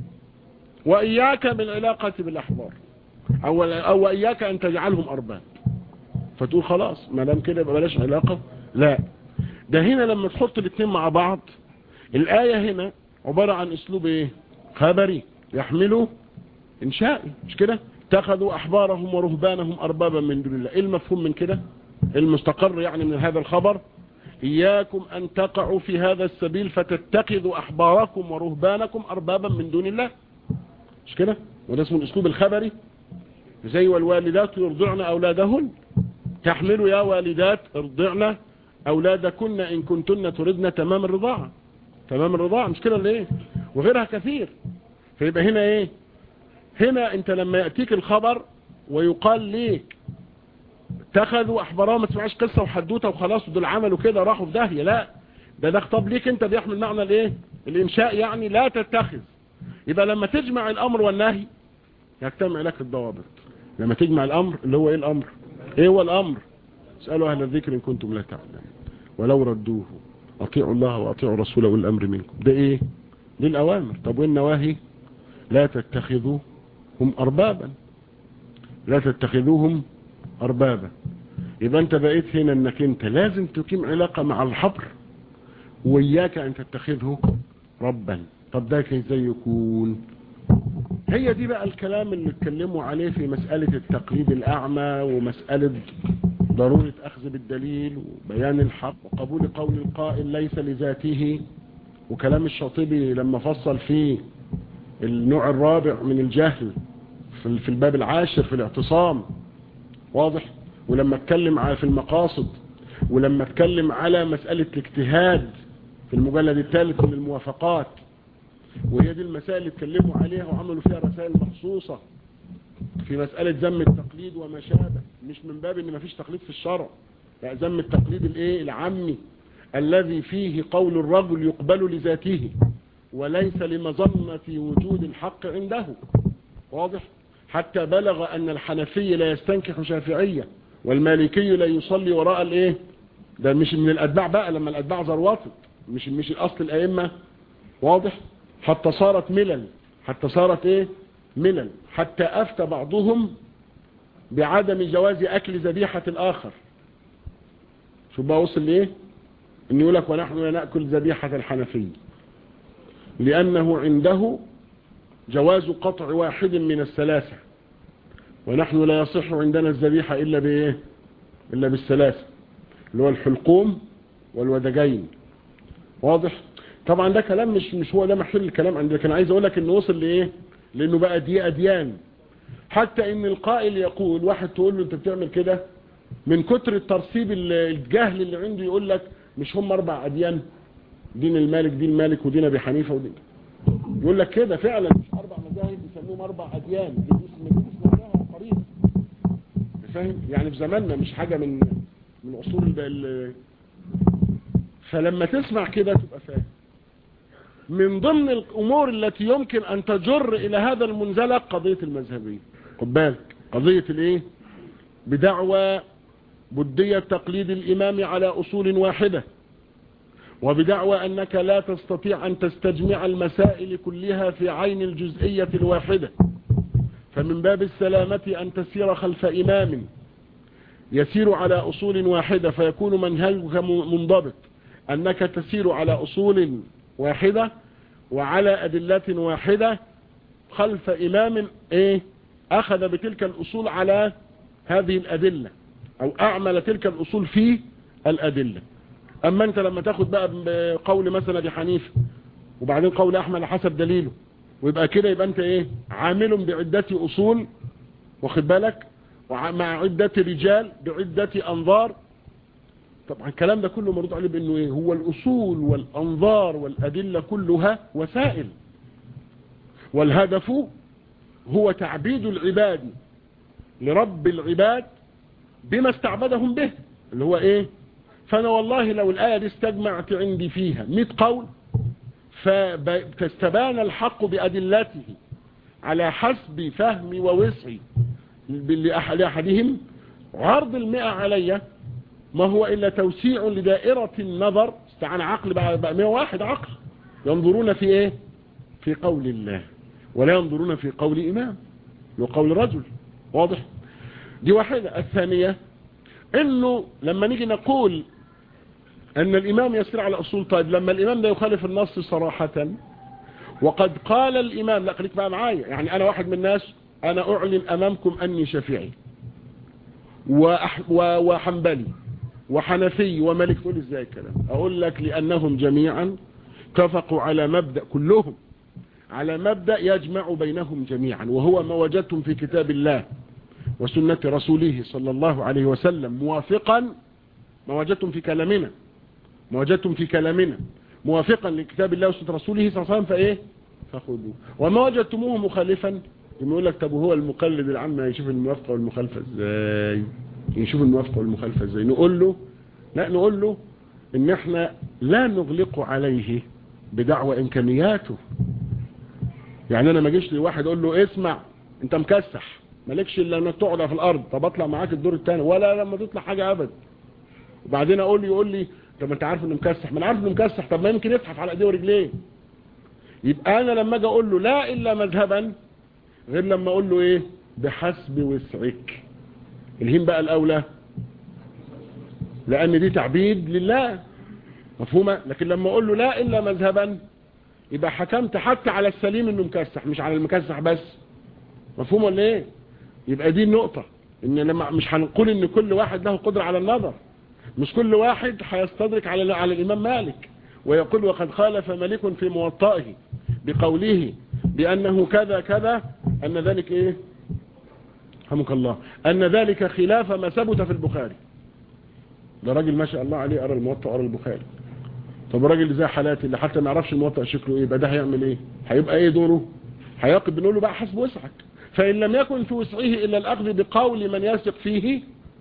وإياك بالعلاقة بالأحبار أو, أو إياك أن تجعلهم أرباب فتقول خلاص ما دام كده يبقى بلاش علاقة لا ده هنا لما تحط الاثنين مع بعض الآية هنا عبارة عن اسلوب ايه خبري يحمله انشائي مش كده اتخذوا احبارهم ورهبانهم اربابا من دون الله ايه المفهوم من كده المستقر يعني من هذا الخبر اياكم ان تقعوا في هذا السبيل فتتخذوا احباركم ورهبانكم اربابا من دون الله مش كده وده اسمه الاسلوب الخبري زي والوالدات يرضعن أولادهن تحملوا يا والدات ارضعن أولادكن إن كنتن تردن تمام الرضاعة تمام الرضاعة مش كده ليه وغيرها كثير فيبقى هنا ايه هنا انت لما يأتيك الخبر ويقال ليك اتخذوا احبارهم ما تسمعش قصة وحدوته وخلاص دول عملوا كده راحوا في داهية لا ده ده خطاب ليك انت بيحمل معنى الايه الانشاء يعني لا تتخذ يبقى لما تجمع الامر والنهي يجتمع لك الضوابط لما تجمع الامر اللي هو ايه الامر ايه هو الامر اسألوا اهل الذكر ان كنتم لا تعلمون ولو ردوه اطيعوا الله واطيعوا الرسول والامر منكم ده ايه دي الاوامر طب والنواهي لا تتخذوا هم اربابا لا تتخذوهم اربابا يبقى انت بقيت هنا انك انت لازم تقيم علاقة مع الحبر وإياك أن تتخذه ربا طب ده ازاي يكون هي دي بقى الكلام اللي اتكلموا عليه في مسألة التقليد الأعمى ومسألة ضرورة أخذ بالدليل وبيان الحق وقبول قول القائل ليس لذاته وكلام الشاطبي لما فصل فيه النوع الرابع من الجهل في الباب العاشر في الاعتصام واضح ولما اتكلم على في المقاصد ولما اتكلم على مسألة الاجتهاد في المجلد الثالث من الموافقات وهي دي المسائل اللي اتكلموا عليها وعملوا فيها رسائل مخصوصة في مسألة ذم التقليد وما شابه مش من باب ان مفيش تقليد في الشرع لا ذم التقليد الايه العامي الذي فيه قول الرجل يقبل لذاته وليس لمظنة وجود الحق عنده واضح حتى بلغ ان الحنفي لا يستنكح شافعية والمالكي لا يصلي وراء الايه ده مش من الاتباع بقى لما الاتباع زرواتت مش مش الاصل الائمه واضح حتى صارت ملل حتى صارت ايه ملل حتى افتى بعضهم بعدم جواز اكل ذبيحه الاخر شو بقى وصل لايه ان يقول لك ونحن لا ناكل ذبيحه الحنفي لانه عنده جواز قطع واحد من الثلاثه ونحن لا يصح عندنا الذبيحه الا بايه الا بالثلاثه اللي هو الحلقوم والودجين واضح طبعا ده كلام مش مش هو ده محل الكلام عندي لكن عايز اقول لك انه وصل لايه لانه بقى دي اديان حتى ان القائل يقول واحد تقول له انت بتعمل كده من كتر الترصيب الجهل اللي عنده يقول لك مش هم اربع اديان دين المالك دين مالك ودين ابي حنيفه ودين يقول لك كده فعلا مش اربع مذاهب بيسموهم اربع اديان دي اسم اسم قريب فاهم يعني في زماننا مش حاجه من من اصول ال فلما تسمع كده تبقى فاهم من ضمن الامور التي يمكن ان تجر الى هذا المنزلق قضية المذهبية خد بالك قضية الايه بدعوى بدية تقليد الامام على اصول واحدة وبدعوى انك لا تستطيع ان تستجمع المسائل كلها في عين الجزئية الواحدة فمن باب السلامة ان تسير خلف امام يسير على اصول واحدة فيكون منهجك منضبط انك تسير على اصول واحدة وعلى ادلة واحدة خلف امام ايه اخذ بتلك الاصول على هذه الادلة او اعمل تلك الاصول في الادلة اما انت لما تاخد بقى بقول مثلا ابي حنيفه وبعدين قول احمد حسب دليله ويبقى كده يبقى انت ايه عامل بعدة اصول واخد بالك ومع عدة رجال بعدة انظار طبعا الكلام ده كله مرد عليه بانه ايه هو الاصول والانظار والادلة كلها وسائل والهدف هو تعبيد العباد لرب العباد بما استعبدهم به اللي هو ايه فانا والله لو الايه دي استجمعت عندي فيها 100 قول فتستبان الحق بادلته على حسب فهمي ووسعي لأحدهم عرض المئة علي ما هو إلا توسيع لدائرة النظر استعان عقل بقى, بقى 101 عقل ينظرون في إيه في قول الله ولا ينظرون في قول إمام وقول رجل واضح دي واحدة الثانية إنه لما نيجي نقول أن الإمام يسير على أصول طيب لما الإمام ده يخالف النص صراحة وقد قال الإمام لا خليك بقى معايا يعني أنا واحد من الناس أنا أعلن أمامكم أني شافعي وأح وحنبلي وحنفي وملك تقول ازاي الكلام أقول لك لأنهم جميعا اتفقوا على مبدأ كلهم على مبدأ يجمع بينهم جميعا وهو ما وجدتم في كتاب الله وسنة رسوله صلى الله عليه وسلم موافقا ما وجدتم في كلامنا ما وجدتم في كلامنا موافقا لكتاب الله وسنة رسوله صلى الله عليه وسلم فايه فخذوه وما وجدتموه مخالفا يقول لك طب وهو المقلد العام يشوف الموافقة والمخالفة ازاي يشوف الموافقة والمخالفة ازاي نقول له لا نقول له ان احنا لا نغلق عليه بدعوى امكانياته يعني انا ما اجيش لواحد اقول له اسمع انت مكسح مالكش الا انك تقعد في الارض طب اطلع معاك الدور الثاني ولا لما تطلع حاجه ابدا وبعدين اقول لي يقول لي طب انت عارف انه مكسح ما انا عارف انه مكسح طب ما يمكن يزحف على ايديه ورجليه يبقى انا لما اجي اقول له لا الا مذهبا غير لما اقول له ايه بحسب وسعك الهين بقى الاولى لان دي تعبيد لله مفهومه لكن لما اقول له لا الا مذهبا يبقى حكمت حتى على السليم انه مكسح مش على المكسح بس مفهوم ولا ايه يبقى دي النقطه ان لما مش هنقول ان كل واحد له قدره على النظر مش كل واحد هيستدرك على على الامام مالك ويقول وقد خالف مالك في موطئه بقوله بانه كذا كذا ان ذلك ايه رحمك الله ان ذلك خلاف ما ثبت في البخاري ده راجل ما شاء الله عليه قرا الموطأ قرا البخاري طب الراجل اللي زي حالاتي اللي حتى ما يعرفش الموطأ شكله ايه يبقى ده هيعمل ايه هيبقى ايه دوره هيقف بنقول له بقى حسب وسعك فان لم يكن في وسعه الا الاخذ بقول من يثق فيه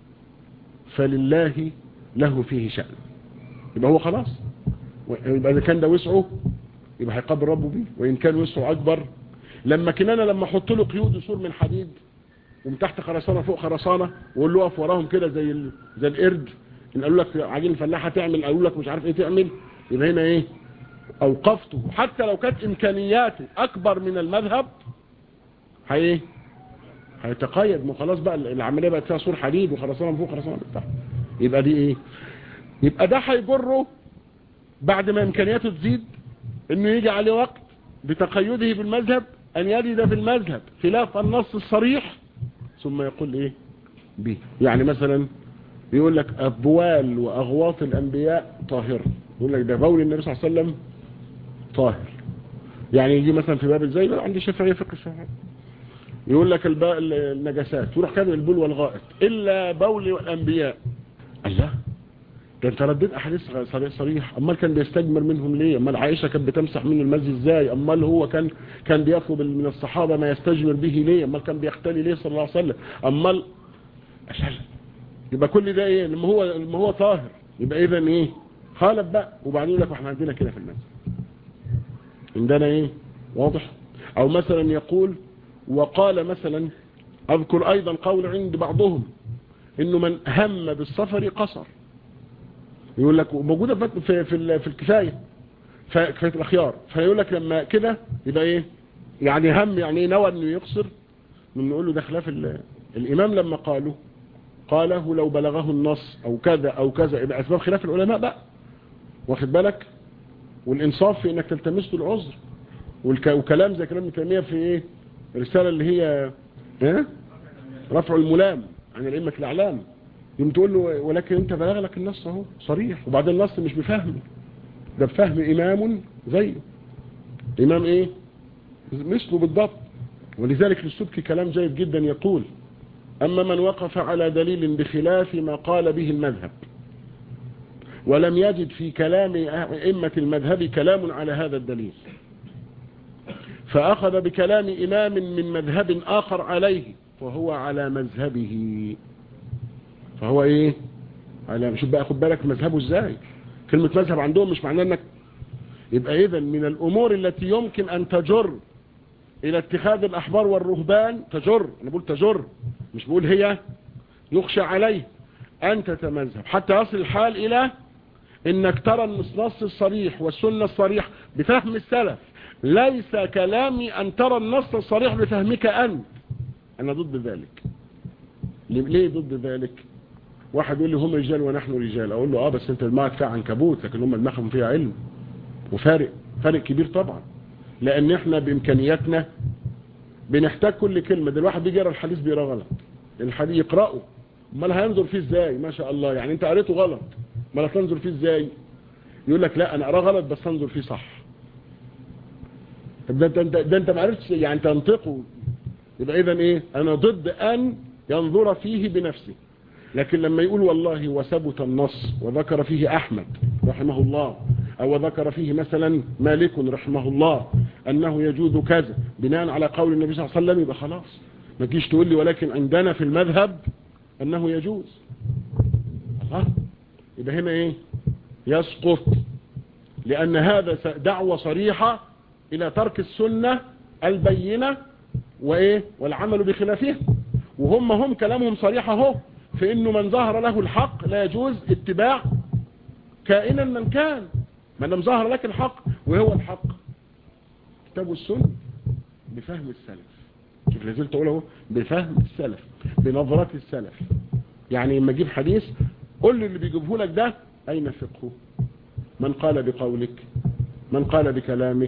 فلله له فيه شأن يبقى هو خلاص يبقى اذا كان ده وسعه يبقى هيقابل ربه بيه وان كان وسعه اكبر لما كنانا لما احط له قيود سور من حديد ومن تحت خرسانه فوق خرسانه واقول له اقف وراهم كده زي ال... زي القرد ان قالوا لك عجين الفلاحه تعمل قالوا لك مش عارف ايه تعمل يبقى هنا ايه اوقفته حتى لو كانت امكانياته اكبر من المذهب هي هيتقيد ما خلاص بقى العمليه بقت فيها سور حديد وخرسانه من فوق خرسانه من تحت يبقى دي ايه يبقى ده هيجره بعد ما امكانياته تزيد انه يجي عليه وقت بتقيده بالمذهب ان يجد في المذهب خلاف النص الصريح ثم يقول ايه به يعني مثلا يقول لك أبوال وأغواط الأنبياء طاهرة يقول لك ده بول النبي صلى الله عليه وسلم طاهر يعني يجي مثلا في باب زي عندي شافعية فقه الشافعي يقول لك الباء النجاسات تروح كان البول والغائط إلا بول الأنبياء الله ده انت رديت أحاديث صريح أمال كان بيستجمر منهم ليه أمال عائشة كانت بتمسح منه المزي ازاي أمال هو كان كان بيطلب من الصحابة ما يستجمر به ليه أمال كان بيختلي ليه صلى الله عليه وسلم أمال أشهد يبقى كل ده ايه لما هو لما هو طاهر يبقى اذا ايه خالف بقى وبعدين يقول لك احنا عندنا كده في المسجد عندنا ايه واضح او مثلا يقول وقال مثلا اذكر ايضا قول عند بعضهم انه من هم بالسفر قصر يقول لك موجوده في في في الكفايه في كفايه الاخيار فيقول لك لما كده يبقى ايه يعني هم يعني ايه نوى انه يقصر من نقول له ده خلاف الامام لما قالوا قاله لو بلغه النص او كذا او كذا يبقى اسباب خلاف العلماء بقى واخد بالك والانصاف في انك تلتمس له العذر وكلام زي كلام ابن تيميه في ايه الرساله اللي هي ايه رفع الملام عن الائمه الاعلام يوم تقول له ولكن انت بلغ لك النص اهو صريح وبعدين النص مش بفهمه ده بفهم امام زيه امام ايه مثله بالضبط ولذلك للسبكي كلام جيد جدا يقول أما من وقف على دليل بخلاف ما قال به المذهب ولم يجد في كلام أئمة المذهب كلام على هذا الدليل فأخذ بكلام إمام من مذهب آخر عليه فهو على مذهبه فهو إيه على شوف بقى خد بالك مذهبه إزاي كلمة مذهب عندهم مش معناه أنك يبقى إذا من الأمور التي يمكن أن تجر الى اتخاذ الاحبار والرهبان تجر انا بقول تجر مش بقول هي يخشى عليه ان تتمذهب حتى يصل الحال الى انك ترى النص الصريح والسنة الصريح بفهم السلف ليس كلامي ان ترى النص الصريح بفهمك انت انا ضد ذلك ليه ضد ذلك واحد يقول لي هم رجال ونحن رجال اقول له اه بس انت دماغك فيها عنكبوت لكن هم دماغهم فيها علم وفارق فارق كبير طبعا لان احنا بامكانياتنا بنحتاج كل كلمة ده الواحد بيجي يقرا الحديث بيقرا غلط الحديث يقراه امال هينظر فيه ازاي ما شاء الله يعني انت قريته غلط امال هتنظر فيه ازاي يقول لك لا انا اقراه غلط بس انظر فيه صح طب ده انت ده انت ما عرفتش يعني تنطقه يبقى اذا ايه انا ضد ان ينظر فيه بنفسه لكن لما يقول والله وثبت النص وذكر فيه أحمد رحمه الله أو ذكر فيه مثلا مالك رحمه الله أنه يجوز كذا بناء على قول النبي صلى الله عليه وسلم يبقى خلاص ما تجيش تقول لي ولكن عندنا في المذهب أنه يجوز الله يبقى هنا إيه يسقط لأن هذا دعوة صريحة إلى ترك السنة البينة وإيه والعمل بخلافها وهم هم كلامهم صريح اهو في انه من ظهر له الحق لا يجوز اتباع كائنا من كان ما دام ظهر لك الحق وهو الحق كتاب السنة بفهم السلف شوف لازلت اقول اهو بفهم السلف بنظرات السلف يعني لما اجيب حديث قول لي اللي بيجيبه لك ده اين فقهه من قال بقولك من قال بكلامك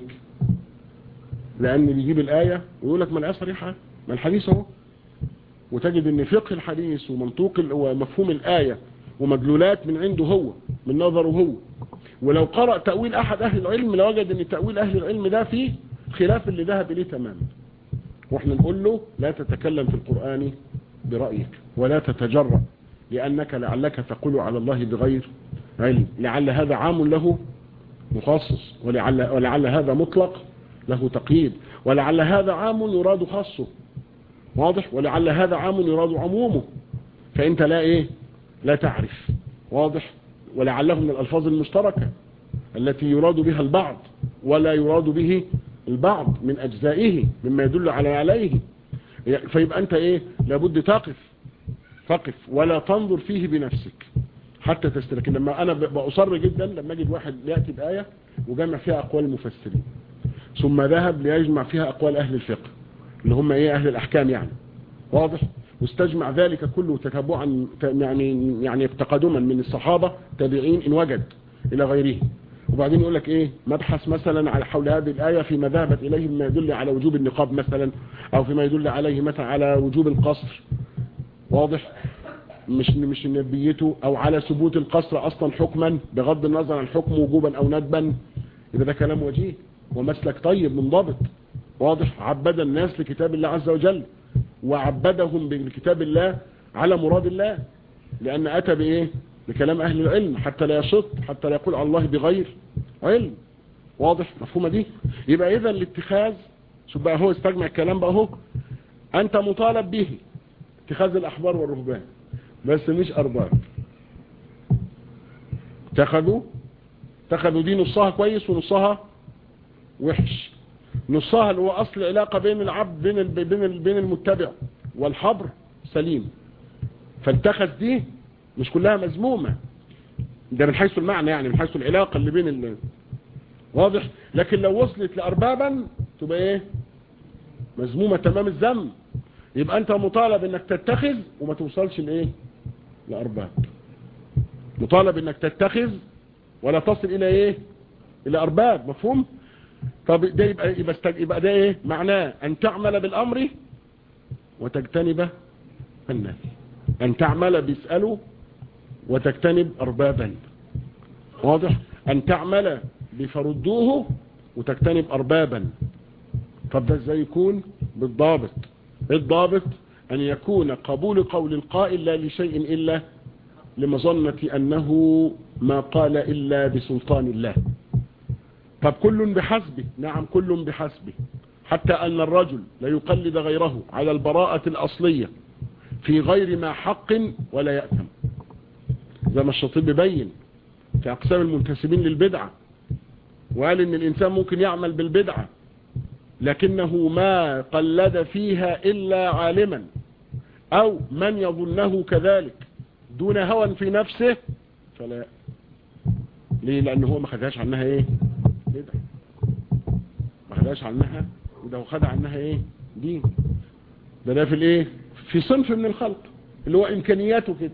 لان بيجيب الايه ويقول لك ما الايه صريحه ما الحديث اهو وتجد ان فقه الحديث ومنطوق ومفهوم الآية ومدلولات من عنده هو من نظره هو ولو قرأ تأويل أحد أهل العلم لوجد ان تأويل أهل العلم ده فيه خلاف اللي ذهب إليه تماما واحنا نقول له لا تتكلم في القرآن برأيك ولا تتجرأ لأنك لعلك تقول على الله بغير علم لعل هذا عام له مخصص ولعل, ولعل هذا مطلق له تقييد ولعل هذا عام يراد خاصه واضح ولعل هذا عام يراد عمومه فانت لا ايه لا تعرف واضح ولعله من الالفاظ المشتركة التي يراد بها البعض ولا يراد به البعض من اجزائه مما يدل على عليه فيبقى انت ايه لابد تقف تقف ولا تنظر فيه بنفسك حتى تستلك لما انا بأصر جدا لما اجد واحد يأتي بآية وجمع فيها اقوال المفسرين ثم ذهب ليجمع فيها اقوال اهل الفقه اللي هم ايه اهل الاحكام يعني واضح واستجمع ذلك كله تتبعا يعني يعني تقدما من الصحابة تابعين ان وجد الى غيره وبعدين يقول لك ايه مبحث مثلا على حول هذه الآية فيما ذهبت اليه مما يدل على وجوب النقاب مثلا او فيما يدل عليه مثلا على وجوب القصر واضح مش مش نبيته او على ثبوت القصر اصلا حكما بغض النظر عن حكم وجوبا او ندبا يبقى ده كلام وجيه ومسلك طيب منضبط واضح عبد الناس لكتاب الله عز وجل وعبدهم بكتاب الله على مراد الله لأن أتى بإيه بكلام أهل العلم حتى لا يشط حتى لا يقول على الله بغير علم واضح مفهومة دي يبقى إذا الاتخاذ شوف بقى هو استجمع الكلام بقى هو أنت مطالب به اتخاذ الأحبار والرهبان بس مش أرباب اتخذوا اتخذوا دي نصها كويس ونصها وحش نصها اللي هو اصل علاقة بين العبد بين ال بين ال بين المتبع والحبر سليم فاتخذ دي مش كلها مذمومة ده من حيث المعنى يعني من حيث العلاقة اللي بين ال واضح لكن لو وصلت لأربابا تبقى ايه مذمومة تمام الذم يبقى انت مطالب انك تتخذ وما توصلش لايه لأرباب مطالب انك تتخذ ولا تصل الى ايه الى ارباب مفهوم طب ده يبقى يبقى, يبقى ده ايه معناه ان تعمل بالامر وتجتنب النهي ان تعمل بيسأله وتجتنب اربابا واضح ان تعمل بفردوه وتجتنب اربابا طب ده ازاي يكون بالضابط الضابط ان يكون قبول قول القائل لا لشيء الا لمظنة انه ما قال الا بسلطان الله طب كل بحسبه نعم كل بحسبه حتى أن الرجل لا يقلد غيره على البراءة الأصلية في غير ما حق ولا يأتم زي ما الشطيب بيبين في أقسام المنتسبين للبدعة وقال إن الإنسان ممكن يعمل بالبدعة لكنه ما قلد فيها إلا عالما أو من يظنه كذلك دون هوى في نفسه فلا ليه لأنه هو ما خدهاش عنها إيه بدعة ما خدهاش عنها وده خد عنها ايه دين ده ده في الايه في صنف من الخلق اللي هو امكانياته كده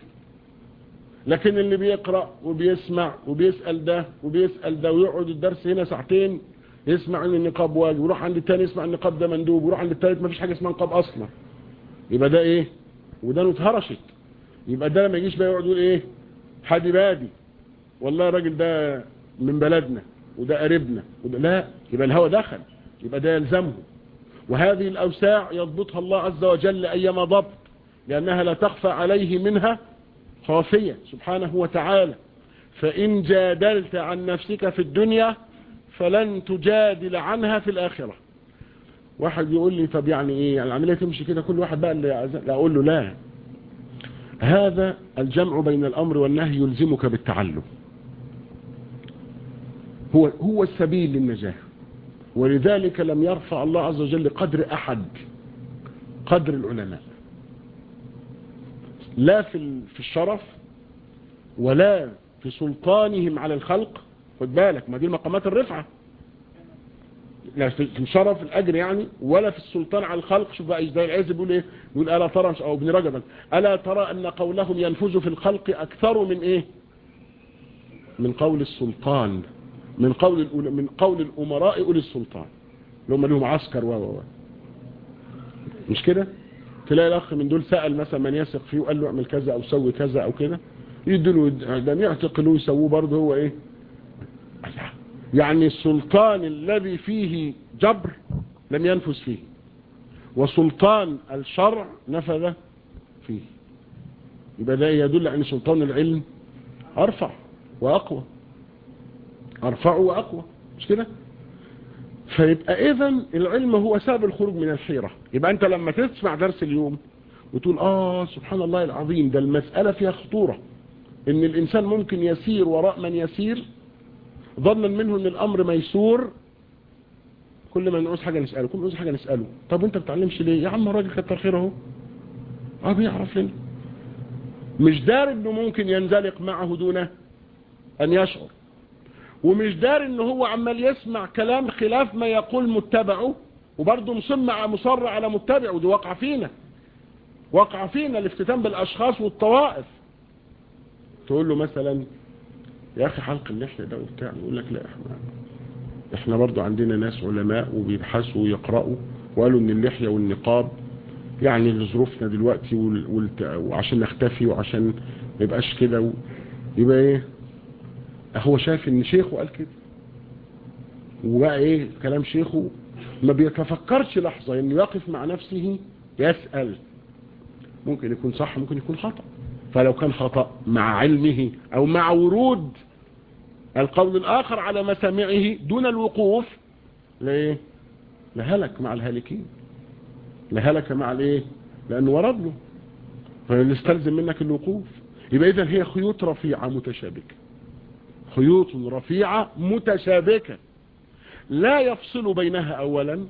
لكن اللي بيقرأ وبيسمع وبيسأل ده وبيسأل ده ويقعد الدرس هنا ساعتين يسمع ان النقاب واجب ويروح عند التاني يسمع النقاب ده مندوب ويروح عند التالت ما فيش حاجة اسمها نقاب اصلا يبقى ده ايه وده اتهرشت يبقى ده لما يجيش بقى يقعد يقول ايه حادي بادي والله الراجل ده من بلدنا وده قريبنا وده لا يبقى الهوى دخل يبقى ده يلزمه وهذه الأوساع يضبطها الله عز وجل أيما ضبط لأنها لا تخفى عليه منها خافية سبحانه وتعالى فإن جادلت عن نفسك في الدنيا فلن تجادل عنها في الآخرة واحد يقول لي طب يعني ايه يعني العملية تمشي كده كل واحد بقى اللي لا اقول له لا هذا الجمع بين الامر والنهي يلزمك بالتعلم هو هو السبيل للنجاة ولذلك لم يرفع الله عز وجل قدر احد قدر العلماء لا في في الشرف ولا في سلطانهم على الخلق خد بالك ما دي مقامات الرفعه لا في الشرف الاجر يعني ولا في السلطان على الخلق شوف بقى زي العز بيقول ايه يقول الا ترى او ابن رجب الا ترى ان قولهم ينفذ في الخلق اكثر من ايه من قول السلطان من قول من قول الامراء اولي السلطان اللي هم لهم عسكر و و مش كده تلاقي الاخ من دول سال مثلا من يثق فيه وقال له اعمل كذا او سوي كذا او كده يدوا ده يعتقلوه يسووه برضه هو ايه يعني السلطان الذي فيه جبر لم ينفذ فيه وسلطان الشرع نفذ فيه يبقى ده يدل ان سلطان العلم ارفع واقوى ارفع واقوى مش كده فيبقى اذا العلم هو سبب الخروج من الحيرة يبقى انت لما تسمع درس اليوم وتقول اه سبحان الله العظيم ده المسألة فيها خطورة ان الانسان ممكن يسير وراء من يسير ظنا منه ان الامر ميسور كل ما نعوز حاجة نسأله كل ما نعوز حاجة نسأله طب انت بتعلمش ليه يا عم الراجل كتر خيره اهو اه بيعرف لنا مش دار انه ممكن ينزلق معه دون ان يشعر ومش دار ان هو عمال يسمع كلام خلاف ما يقول متبعه وبرضه مصمع مصر على متبعه ودي وقع فينا وقع فينا الافتتان بالاشخاص والطوائف تقول له مثلا يا اخي حلق اللحية ده وبتاع يقول لك لا احنا احنا برضو عندنا ناس علماء وبيبحثوا ويقرأوا وقالوا ان اللحية والنقاب يعني لظروفنا دلوقتي والت... وعشان نختفي وعشان ما يبقاش كده و... يبقى ايه هو شايف ان شيخه قال كده وبقى ايه كلام شيخه ما بيتفكرش لحظة انه يقف مع نفسه يسأل ممكن يكون صح ممكن يكون خطأ فلو كان خطأ مع علمه او مع ورود القول الاخر على مسامعه دون الوقوف ليه لهلك مع الهالكين لهلك مع الايه لانه ورد له فيستلزم منك الوقوف يبقى اذا هي خيوط رفيعة متشابكة خيوط رفيعة متشابكة لا يفصل بينها اولا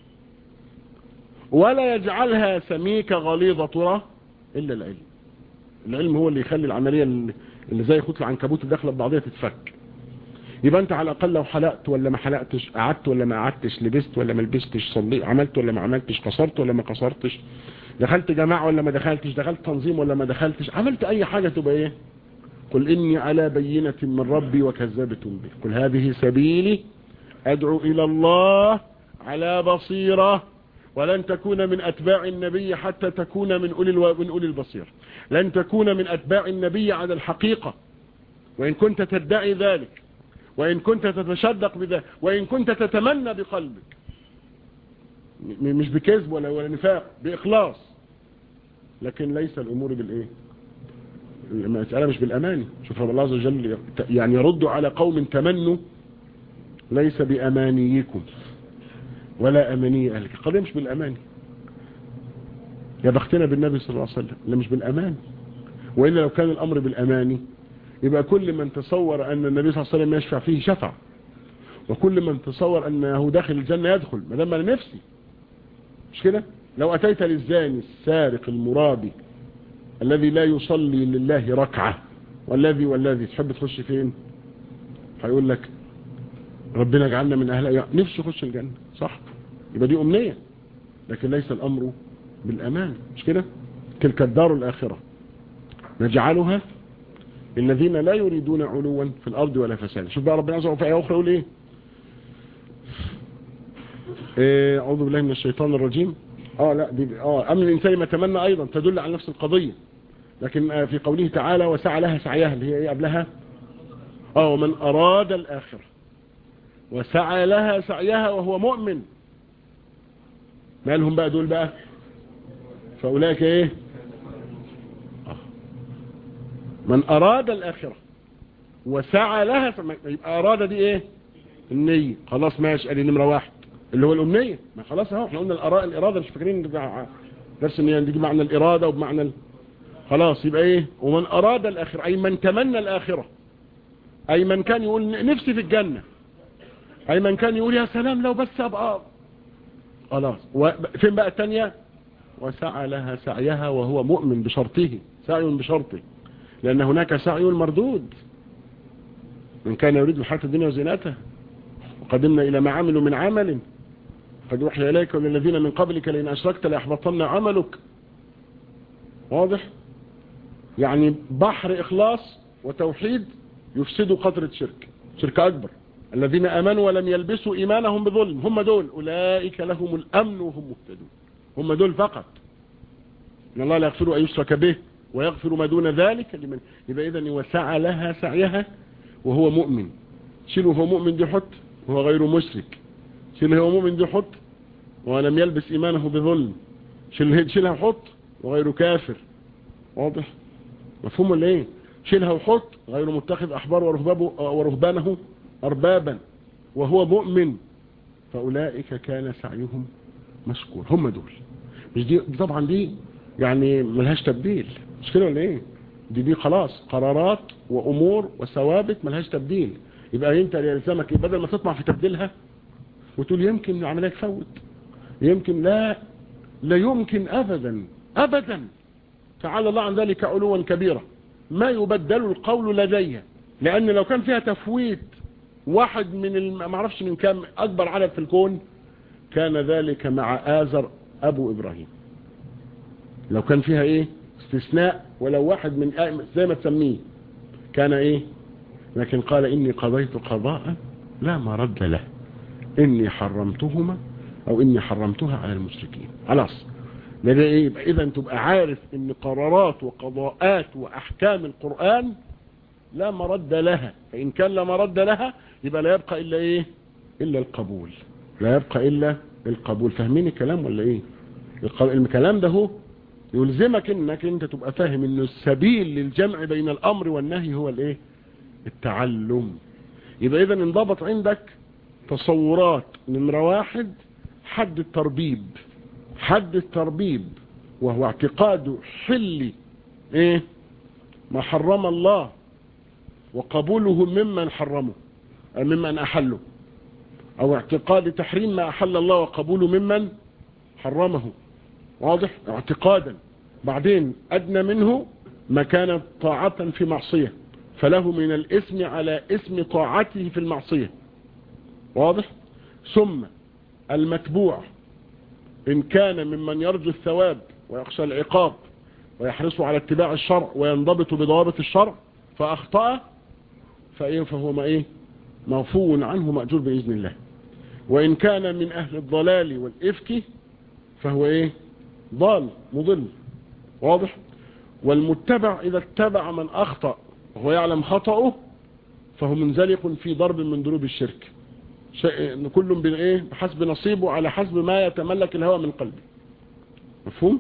ولا يجعلها سميكة غليظة ترى الا العلم العلم هو اللي يخلي العملية اللي زي خطل العنكبوت الداخله ببعضها تتفك يبقى انت على الاقل لو حلقت ولا ما حلقتش قعدت ولا ما قعدتش لبست ولا ما لبستش صليت عملت ولا ما عملتش قصرت ولا ما قصرتش دخلت جماعة ولا ما دخلتش دخلت تنظيم ولا ما دخلتش عملت اي حاجة تبقى ايه قل اني على بينة من ربي وكذبتم به قل هذه سبيلي ادعو الى الله على بصيرة ولن تكون من اتباع النبي حتى تكون من اولي الو... من اولي البصير لن تكون من اتباع النبي على الحقيقة وان كنت تدعي ذلك وإن كنت تتشدق بذلك وإن كنت تتمنى بقلبك مش بكذب ولا ولا نفاق بإخلاص لكن ليس الأمور بالإيه المسألة مش بالأماني شوف رب الله عز وجل يعني يرد على قوم تمنوا ليس بأمانيكم ولا أماني أهلك القضية مش بالأماني يا بختنا بالنبي صلى الله عليه وسلم لا مش بالأمان وإلا لو كان الأمر بالأماني يبقى كل من تصور أن النبي صلى الله عليه وسلم يشفع فيه شفع وكل من تصور أنه داخل الجنة يدخل ما دام أنا نفسي مش كده لو أتيت للزاني السارق المرابي الذي لا يصلي لله ركعة والذي والذي تحب تخش فين هيقول لك ربنا جعلنا من أهلها نفسه يخش الجنة صح يبقى دي أمنية لكن ليس الأمر بالأمان مش كده تلك الدار الآخرة نجعلها الذين لا يريدون علوا في الأرض ولا فسادا شوف بقى ربنا عز وجل في آية أخرى يقول إيه إيه أعوذ بالله من الشيطان الرجيم آه لا دي آه أمن الإنسان ما تمنى أيضا تدل على نفس القضية لكن آه في قوله تعالى وسعى لها سعيها اللي هي إيه قبلها آه ومن أراد الآخرة وسعى لها سعيها وهو مؤمن مالهم بقى دول بقى فأولئك إيه من اراد الاخرة وسعى لها يبقى اراد دي ايه النية خلاص ماشي ادي نمرة واحد اللي هو الامنية ما خلاص اهو احنا قلنا الارادة مش فاكرين درس ان دي معنى الارادة وبمعنى ال... خلاص يبقى ايه ومن اراد الاخرة اي من تمنى الاخرة اي من كان يقول نفسي في الجنة اي من كان يقول يا سلام لو بس ابقى خلاص فين بقى التانية وسعى لها سعيها وهو مؤمن بشرطه سعي بشرطه لان هناك سعي مردود من كان يريد الحياة الدنيا وزينتها وقدمنا الى ما عملوا من عمل قد وحي اليك وللذين من قبلك لئن اشركت ليحبطن عملك واضح يعني بحر اخلاص وتوحيد يفسدوا قطرة شرك شرك اكبر الذين امنوا ولم يلبسوا ايمانهم بظلم هم دول اولئك لهم الامن وهم مهتدون هم دول فقط ان الله لا يغفر ان يشرك به ويغفر ما دون ذلك لمن يبقى اذا وسعى لها سعيها وهو مؤمن شيل وهو مؤمن دي حط وهو غير مشرك شيل هو مؤمن دي حط ولم يلبس ايمانه بظلم شيل شيلها وحط وغير كافر واضح مفهوم ولا ايه شيلها وحط غير متخذ احبار ورهبانه اربابا وهو مؤمن فاولئك كان سعيهم مشكور هم دول مش دي طبعا دي يعني ملهاش تبديل مش كده ولا ايه دي دي خلاص قرارات وامور وثوابت ملهاش تبديل يبقى انت يلزمك بدل ما تطمع في تبديلها وتقول يمكن العمليه تفوت يمكن لا لا يمكن ابدا ابدا تعالى الله عن ذلك علوا كبيرا ما يبدل القول لدي لان لو كان فيها تفويت واحد من ما اعرفش من كام اكبر عدد في الكون كان ذلك مع آزر ابو ابراهيم لو كان فيها ايه استثناء ولو واحد من زي ما تسميه كان ايه لكن قال اني قضيت قضاء لا مرد له اني حرمتهما او اني حرمتها على المشركين خلاص لذا ايه اذا تبقى عارف ان قرارات وقضاءات واحكام القرآن لا مرد لها فان كان لا مرد لها يبقى لا يبقى الا ايه الا القبول لا يبقى الا القبول فاهمين الكلام ولا ايه الكلام ده هو يلزمك انك انت تبقى فاهم انه السبيل للجمع بين الامر والنهي هو الايه التعلم يبقى اذا انضبط عندك تصورات نمرة واحد حد التربيب حد التربيب وهو اعتقاد حل ايه ما حرم الله وقبوله ممن حرمه ممن احله او اعتقاد تحريم ما احل الله وقبوله ممن حرمه واضح اعتقادا بعدين ادنى منه ما كانت طاعة في معصية فله من الاسم على اسم طاعته في المعصية واضح ثم المتبوع ان كان ممن يرجو الثواب ويخشى العقاب ويحرص على اتباع الشرع وينضبط بضوابط الشرع فاخطأ فايه فهو ما ايه مغفو عنه مأجور بإذن الله وإن كان من أهل الضلال والإفك فهو إيه ضال مضل واضح والمتبع إذا اتبع من أخطأ وهو يعلم خطأه فهو منزلق في ضرب من ضروب الشرك شيء كل بإيه بحسب نصيبه على حسب ما يتملك الهوى من قلبه مفهوم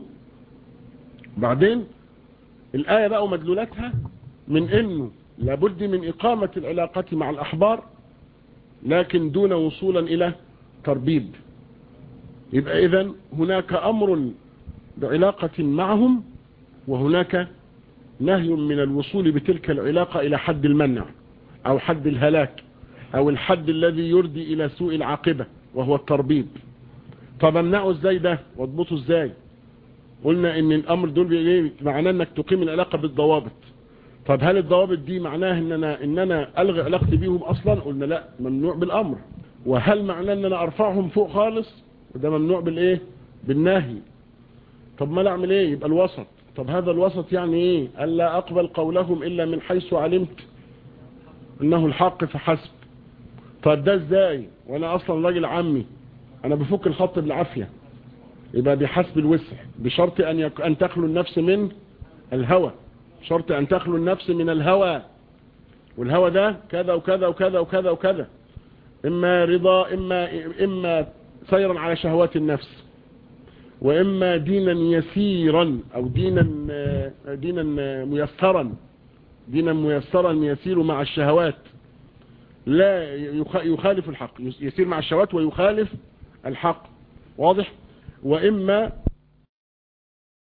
بعدين الآية بقى ومدلولاتها من انه لابد من اقامة العلاقة مع الاحبار لكن دون وصولا الى تربيب يبقى اذا هناك امر بعلاقة معهم وهناك نهي من الوصول بتلك العلاقة الى حد المنع او حد الهلاك او الحد الذي يردي الى سوء العاقبة وهو التربيب طب امنعه ازاي ده واضبطه ازاي قلنا ان الامر دول معناه انك تقيم العلاقة بالضوابط طب هل الضوابط دي معناها ان انا ان انا الغي علاقتي بيهم اصلا قلنا لا ممنوع بالامر وهل معناه ان انا ارفعهم فوق خالص وده ممنوع بالايه بالنهي طب ما اعمل ايه يبقى الوسط طب هذا الوسط يعني ايه الا اقبل قولهم الا من حيث علمت انه الحق فحسب طب ده ازاي وانا اصلا راجل عمي انا بفك الخط بالعافيه يبقى بحسب الوسع بشرط ان يك... ان تخلو النفس من الهوى شرط ان تخلو النفس من الهوى والهوى ده كذا وكذا وكذا وكذا وكذا اما رضا اما اما سيرا على شهوات النفس واما دينا يسيرا او دينا دينا ميسرا دينا ميسرا يسير مع الشهوات لا يخالف الحق يسير مع الشهوات ويخالف الحق واضح وإما